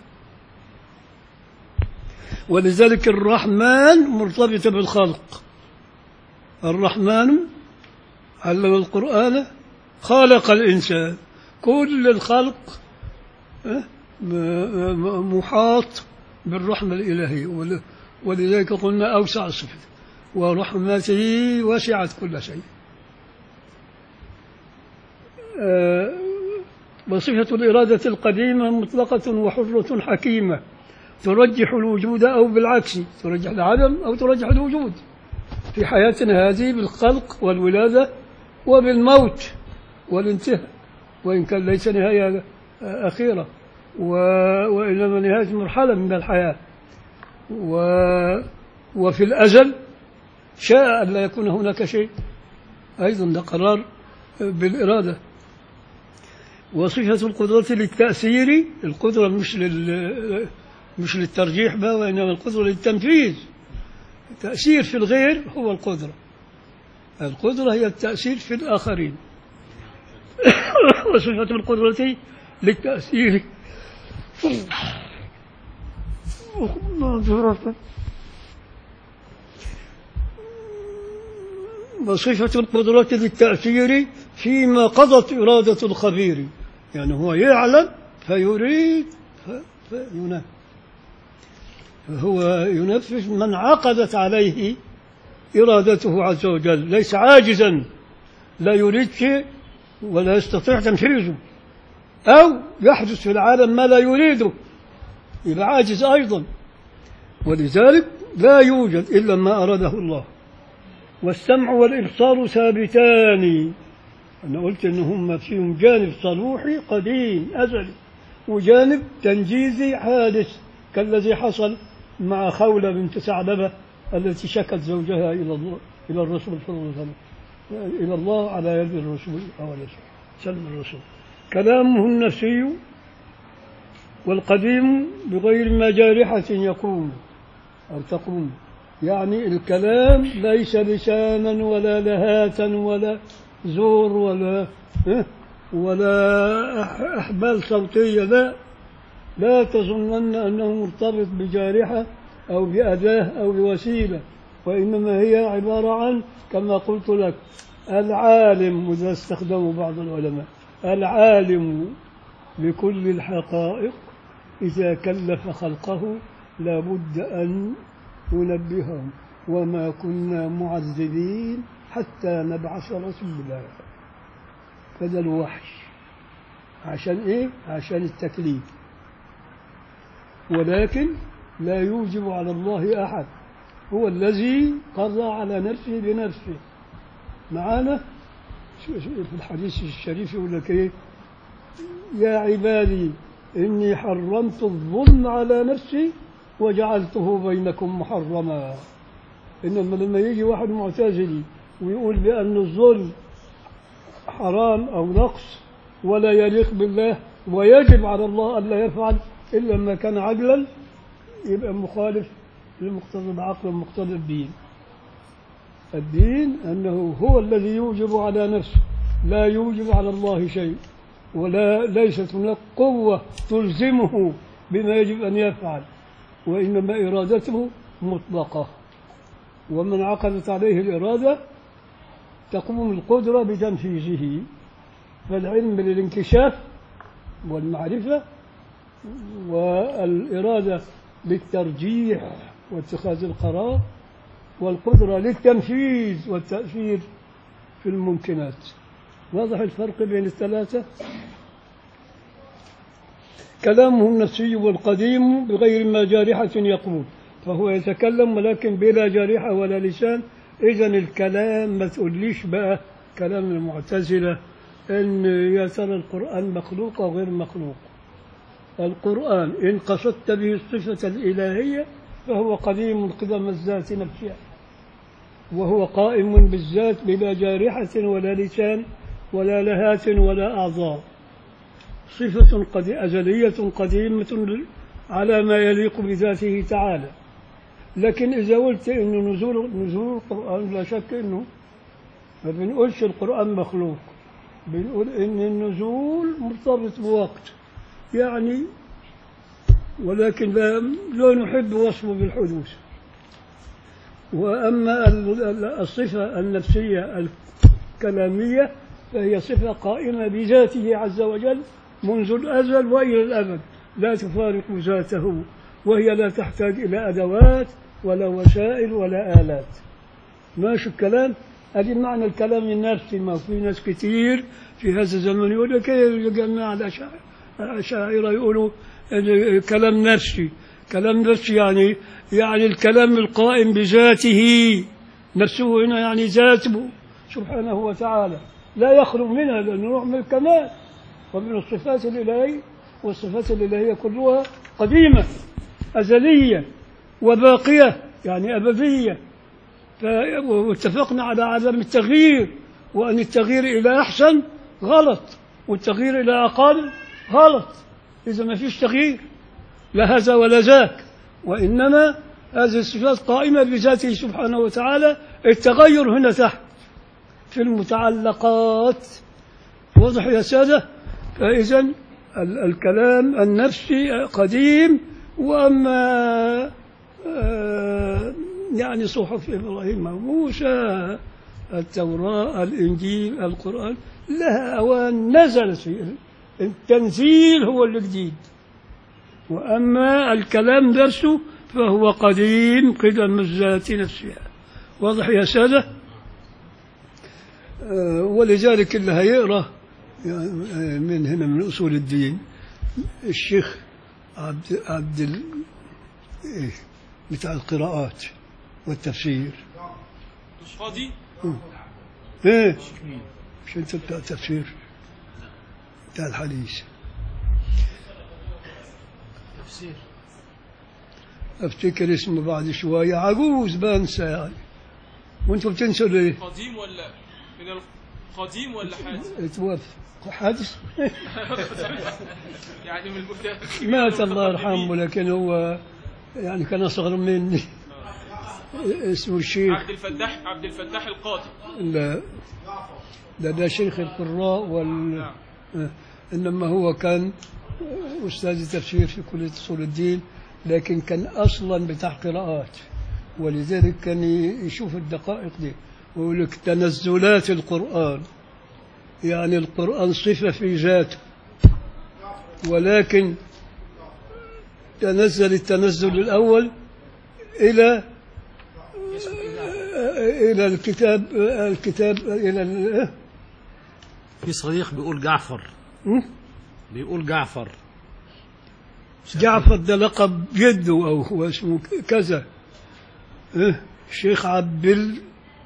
ولذلك الرحمن مرتبطة بالخلق الرحمن علم القرآن خلق الإنسان كل الخلق اه، م- م- محاط بالرحمة الإلهية ول- ولذلك قلنا أوسع صفة ورحمته وسعت كل شيء آه، وصفة الإرادة القديمة مطلقة وحرة حكيمة ترجح الوجود أو بالعكس ترجح العدم أو ترجح الوجود في حياتنا هذه بالخلق والولادة وبالموت والانتهاء وإن كان ليس نهاية آه، أخيرة و- وإنما نهاية مرحلة من الحياة و وفي الأزل شاء أن لا يكون هناك شيء أيضا ده قرار بالإرادة وصفة القدرة للتأثير القدرة مش لل مش للترجيح بقى وإنما القدرة للتنفيذ التأثير في الغير هو القدرة القدرة هي التأثير في الآخرين وصفة القدرة للتأثير وصفة القدرة للتأثير فيما قضت إرادة الخبير يعني هو يعلم فيريد ف- فينفذ هو ينفذ من عقدت عليه إرادته عز وجل ليس عاجزا لا يريد شيء ولا يستطيع تنفيذه أو يحدث في العالم ما لا يريده يبقى عاجز أيضا ولذلك لا يوجد إلا ما أراده الله والسمع والإبصار ثابتان أنا قلت إن هم فيهم جانب صلوحي قديم أزلي وجانب تنجيزي حادث كالذي حصل مع خولة بنت ثعلبة التي شكت زوجها إلى الله إلى الرسول صلى الله عليه وسلم إلى الله على يد الرسول أو على سلم الرسول كلامه النفسي والقديم بغير ما جارحة يقوم أو تقوم يعني الكلام ليس لسانا ولا لهاتا ولا زور ولا إيه؟ ولا أح- أحبال صوتية لا لا تظنن أنه مرتبط بجارحة أو بأداة أو بوسيلة وإنما هي عبارة عن كما قلت لك العالم وإذا استخدمه بعض العلماء العالم بكل الحقائق إذا كلف خلقه لابد أن ينبههم وما كنا معذبين حتى نبعث رسولا هذا الوحي عشان إيه؟ عشان التكليف ولكن لا يوجب على الله أحد هو الذي قضى على نفسه بنفسه معانا في الحديث الشريف يقول لك إيه يا عبادي إني حرمت الظلم على نفسي وجعلته بينكم محرما إنما لما يجي واحد معتزلي ويقول بأن الظلم حرام أو نقص ولا يليق بالله ويجب على الله ألا يفعل إلا ما كان عدلا يبقى مخالف لمقتضى العقل ومقتضى الدين الدين أنه هو الذي يوجب على نفسه لا يوجب على الله شيء ولا ليست هناك قوة تلزمه بما يجب أن يفعل وإنما إرادته مطلقة ومن عقدت عليه الإرادة تقوم القدرة بتنفيذه فالعلم للانكشاف والمعرفة والإرادة للترجيح واتخاذ القرار والقدرة للتنفيذ والتأثير في الممكنات واضح الفرق بين الثلاثة كلامه النفسي والقديم بغير ما جارحة يقول فهو يتكلم ولكن بلا جارحة ولا لسان إذا الكلام ما تقوليش بقى كلام المعتزلة إن يا ترى القرآن مخلوق أو غير مخلوق القرآن إن قصدت به الصفة الإلهية فهو قديم قدم الذات نفسها وهو قائم بالذات بلا جارحة ولا لسان ولا لهات ولا أعضاء صفة قد أزلية قديمة على ما يليق بذاته تعالى لكن إذا قلت إنه نزول نزول القرآن لا شك إنه ما بنقولش القرآن مخلوق بنقول إن النزول مرتبط بوقت يعني ولكن لا, لا نحب وصفه بالحدوث وأما ال- ال- الصفة النفسية الكلامية فهي صفة قائمة بذاته عز وجل منذ الأزل وإلى الأبد لا تفارق ذاته وهي لا تحتاج إلى أدوات ولا وسائل ولا آلات ماشي الكلام هذه معنى الكلام النفسي ما في ناس كتير في هذا الزمن يقول لك إيه يا جماعة الأشاعرة- الأشاعرة يقولوا إن كلام نفسي كلام نفسي يعني يعني الكلام القائم بذاته نفسه هنا يعني ذاته سبحانه وتعالى لا يخلو منها لأنه نوع من الكمال ومن الصفات الإلهية والصفات الإلهية كلها قديمة أزلية وباقية يعني أبدية ف- واتفقنا على عدم التغيير وأن التغيير إلى أحسن غلط والتغيير إلى أقل غلط إذا ما فيش تغيير لا هذا ولا ذاك وإنما هذه الصفات قائمة بذاته سبحانه وتعالى التغير هنا تحت في المتعلقات واضح يا سادة فإذا ال- الكلام النفسي قديم وأما آه، يعني صحف إبراهيم وموسى التوراة الإنجيل القرآن لها أوان نزلت في التنزيل هو الجديد وأما الكلام درسه فهو قديم قدم الذات نفسها واضح يا سادة آه، ولذلك اللي هيقرأ يعني، آه، من هنا من أصول الدين الشيخ عبد عبد ال... إيه بتاع القراءات والتفسير قاضي ايه مش انت بتاع التفسير بتاع الحديث تفسير افتكر اسمه بعد شويه عجوز بنسى يعني وانتم بتنسوا ليه؟ قديم ولا من القديم ولا حادث توفى حادث يعني من المتابع مات الله يرحمه لكن هو يعني كان اصغر مني اسمه الشيخ عبد الفتاح عبد الفتاح القاضي لا ده ده شيخ القراء وال آه، انما هو كان استاذ تفسير في كليه اصول الدين لكن كان اصلا بتاع قراءات ولذلك كان ي- يشوف الدقائق دي ويقول لك تنزلات القران يعني القران صفه في ذاته ولكن تنزل التنزل الاول الى الى الكتاب الكتاب الى ال- في صديق بيقول جعفر م? بيقول جعفر جعفر ده لقب جده او هو اسمه كذا إيه؟ الشيخ عبد ال...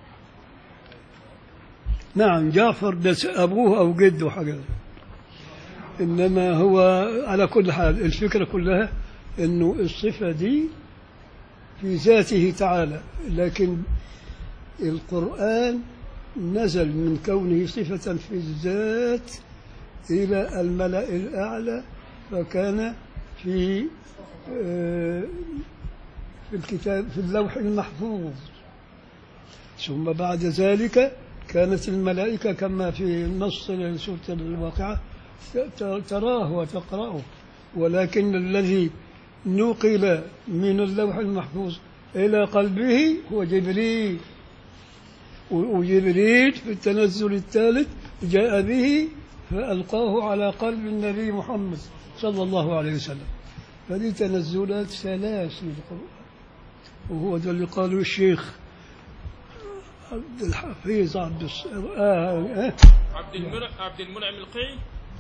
نعم جعفر ده ابوه او جده حاجه زي. انما هو على كل حال الفكره كلها انه الصفه دي في ذاته تعالى لكن القرآن نزل من كونه صفة في الذات إلى الملأ الأعلى فكان في آه، في الكتاب في اللوح المحفوظ ثم بعد ذلك كانت الملائكة كما في نص سورة الواقعة ت- تراه وتقرأه ولكن الذي نقل من اللوح المحفوظ إلى قلبه هو جبريل و- وجبريل في التنزل الثالث جاء به فألقاه على قلب النبي محمد صلى الله عليه وسلم فدي تنزلات ثلاث للقرآن وهو ده اللي قاله الشيخ عبد الحفيظ عبد الص... آه آه عبد المنعم عبد المنعم القيعي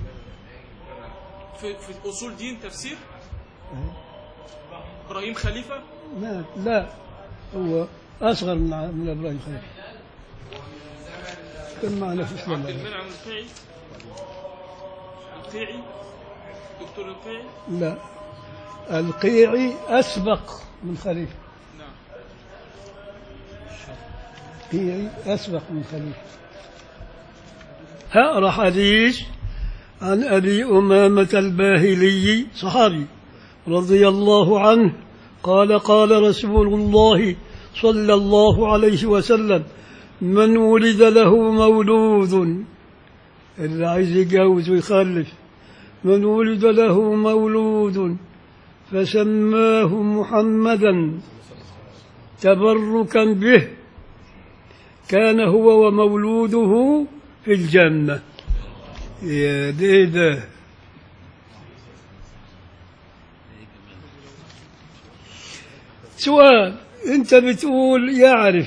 في في اصول دين تفسير ابراهيم خليفه لا لا هو أصغر من من إبراهيم خليل كان معنا في عبد إسلام المنعم القيعي القيعي دكتور القيعي لا القيعي أسبق من خليفة نعم قيعي أسبق من خليفة هأرى حديث عن أبي أمامة الباهلي صحابي رضي الله عنه قال قال رسول الله صلى الله عليه وسلم من ولد له مولود اللي عايز يتجوز ويخلف من ولد له مولود فسماه محمدا تبركا به كان هو ومولوده في الجنة يا دي ده سؤال انت بتقول يعرف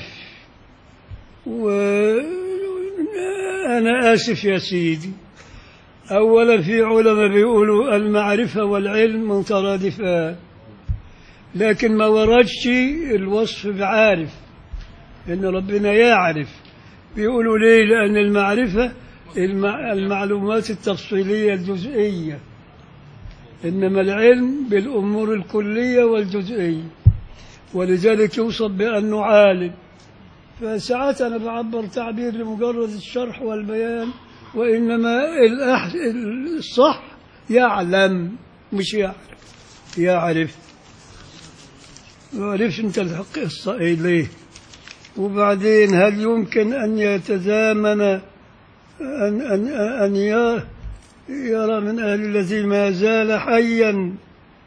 وانا اسف يا سيدي اولا في علماء بيقولوا المعرفه والعلم مترادفان لكن ما وردش الوصف بعارف ان ربنا يعرف بيقولوا ليه لان المعرفه المع- المعلومات التفصيليه الجزئيه انما العلم بالامور الكليه والجزئيه ولذلك يوصف بانه عالم فساعات انا بعبر تعبير لمجرد الشرح والبيان وانما الأح... الصح يعلم مش يعرف يعرف ما عرفش انت القصه ايه ليه وبعدين هل يمكن ان يتزامن ان ان ان ي- يرى من اهل الذي ما زال حيا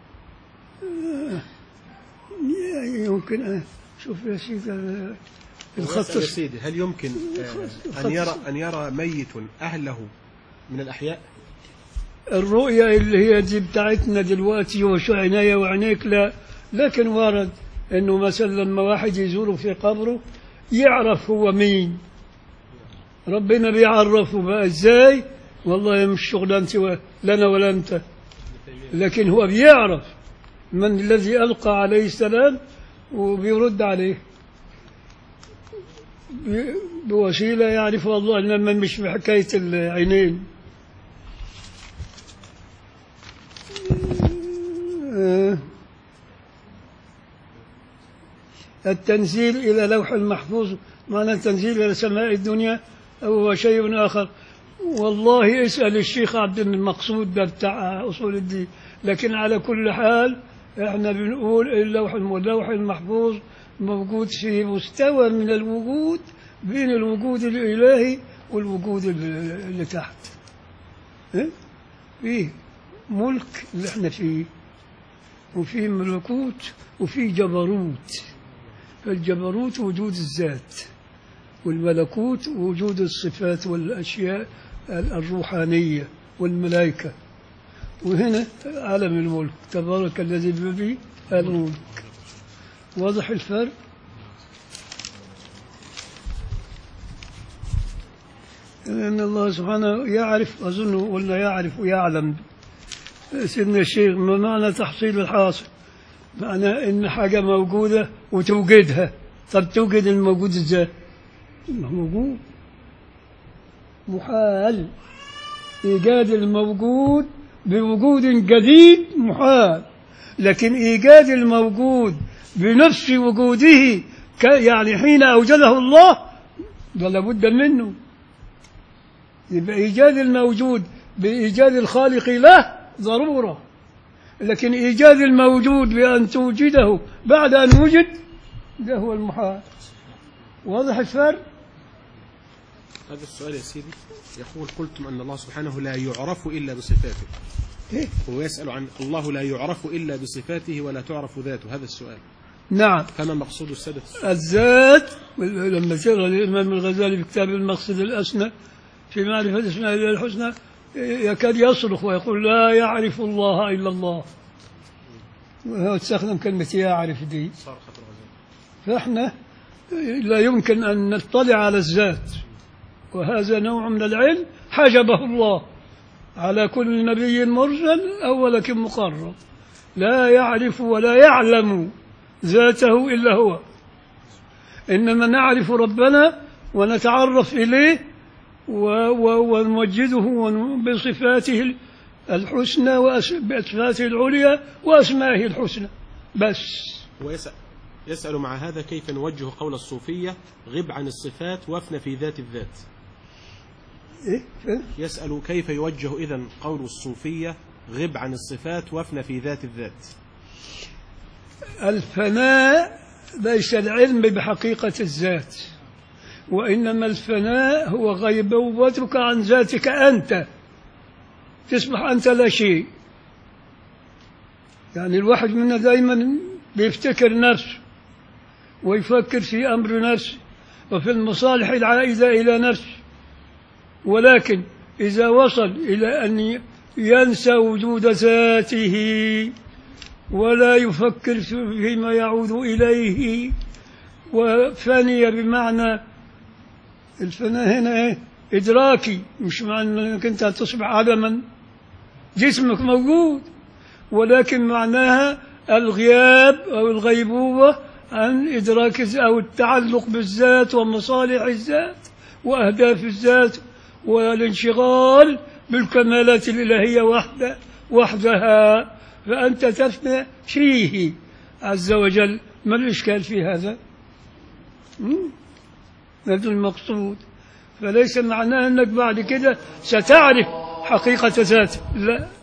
يمكن أن شوف يا سيدي الخط يسأل يا سيدي هل يمكن آه، أن يرى أن يرى ميت أهله من الأحياء؟ الرؤيا اللي هي دي بتاعتنا دلوقتي وشو عناية وعينيك لا لكن ورد انه مثلا لما واحد يزوره في قبره يعرف هو مين ربنا بيعرفه بقى ازاي والله مش شغلانتي و- لنا ولا انت لكن هو بيعرف من الذي القى عليه السلام وبيرد عليه ب- بوسيله يعرفها الله انما مش بحكايه العينين آه، التنزيل إلى لوح المحفوظ معنى التنزيل إلى سماء الدنيا أو هو شيء آخر والله اسأل الشيخ عبد المقصود ده بتاع أصول الدين لكن على كل حال احنا بنقول اللوح اللوح المحفوظ موجود في مستوى من الوجود بين الوجود الإلهي والوجود اللي اللي تحت إيه؟ فيه ملك اللي احنا فيه وفيه ملكوت وفيه جبروت فالجبروت وجود الذات والملكوت وجود الصفات والأشياء الروحانية والملائكة وهنا عالم الملك تبارك الذي بيده الملك واضح الفرق أن الله سبحانه يعرف أظن قلنا يعرف ويعلم سيدنا الشيخ ما معنى تحصيل الحاصل معنى إن حاجة موجودة وتوجدها طب توجد الموجود إزاي ما هو موجود محال إيجاد الموجود بوجود جديد محال لكن إيجاد الموجود بنفس وجوده ك- يعني حين أوجده الله ده لابد منه يبقى إيجاد الموجود بإيجاد الخالق له ضرورة لكن إيجاد الموجود بأن توجده بعد أن وجد ده هو المحال واضح الفرق؟ هذا السؤال يا سيدي يقول قلتم أن الله سبحانه لا يعرف إلا بصفاته إيه؟ هو يسأل عن الله لا يعرف إلا بصفاته ولا تعرف ذاته هذا السؤال نعم فما مقصود السادة الذات لما ترى الإمام الغزالي في كتاب المقصد الأسنى في معرفة أسماء الله الحسنى يكاد يصرخ ويقول لا يعرف الله إلا الله وهو استخدم كلمة يعرف دي فإحنا لا يمكن أن نطلع على الذات وهذا نوع من العلم حجبه الله على كل نبي مرسل أو ملك مقرب لا يعرف ولا يعلم ذاته إلا هو إنما نعرف ربنا ونتعرف إليه و- و- ونمجده ون- بصفاته الحسنى وأس- بصفاته العليا وأسمائه الحسنى بس هو يسأل, يسأل مع هذا كيف نوجه قول الصوفية غب عن الصفات وافن في ذات الذات إيه؟ ف- يسأل كيف يوجه إذا قول الصوفية غب عن الصفات وافن في ذات الذات الفناء ليس العلم بحقيقة الذات وإنما الفناء هو غيبوبتك عن ذاتك أنت تصبح أنت لا شيء يعني الواحد منا دائما بيفتكر نفسه ويفكر في أمر نفسه وفي المصالح العائدة إلى نفسه ولكن إذا وصل إلى أن ينسى وجود ذاته ولا يفكر فيما يعود إليه وفني بمعنى الفناء هنا إيه؟ إدراكي مش معنى أنك أنت تصبح عدما جسمك موجود ولكن معناها الغياب أو الغيبوبة عن إدراك الز- أو التعلق بالذات ومصالح الذات وأهداف الذات والانشغال بالكمالات الإلهية وحده وحدها فأنت تفنى فيه عز وجل ما الإشكال في هذا؟ مم؟ هذا المقصود فليس معناه أنك بعد كده ستعرف حقيقة ذاتك لا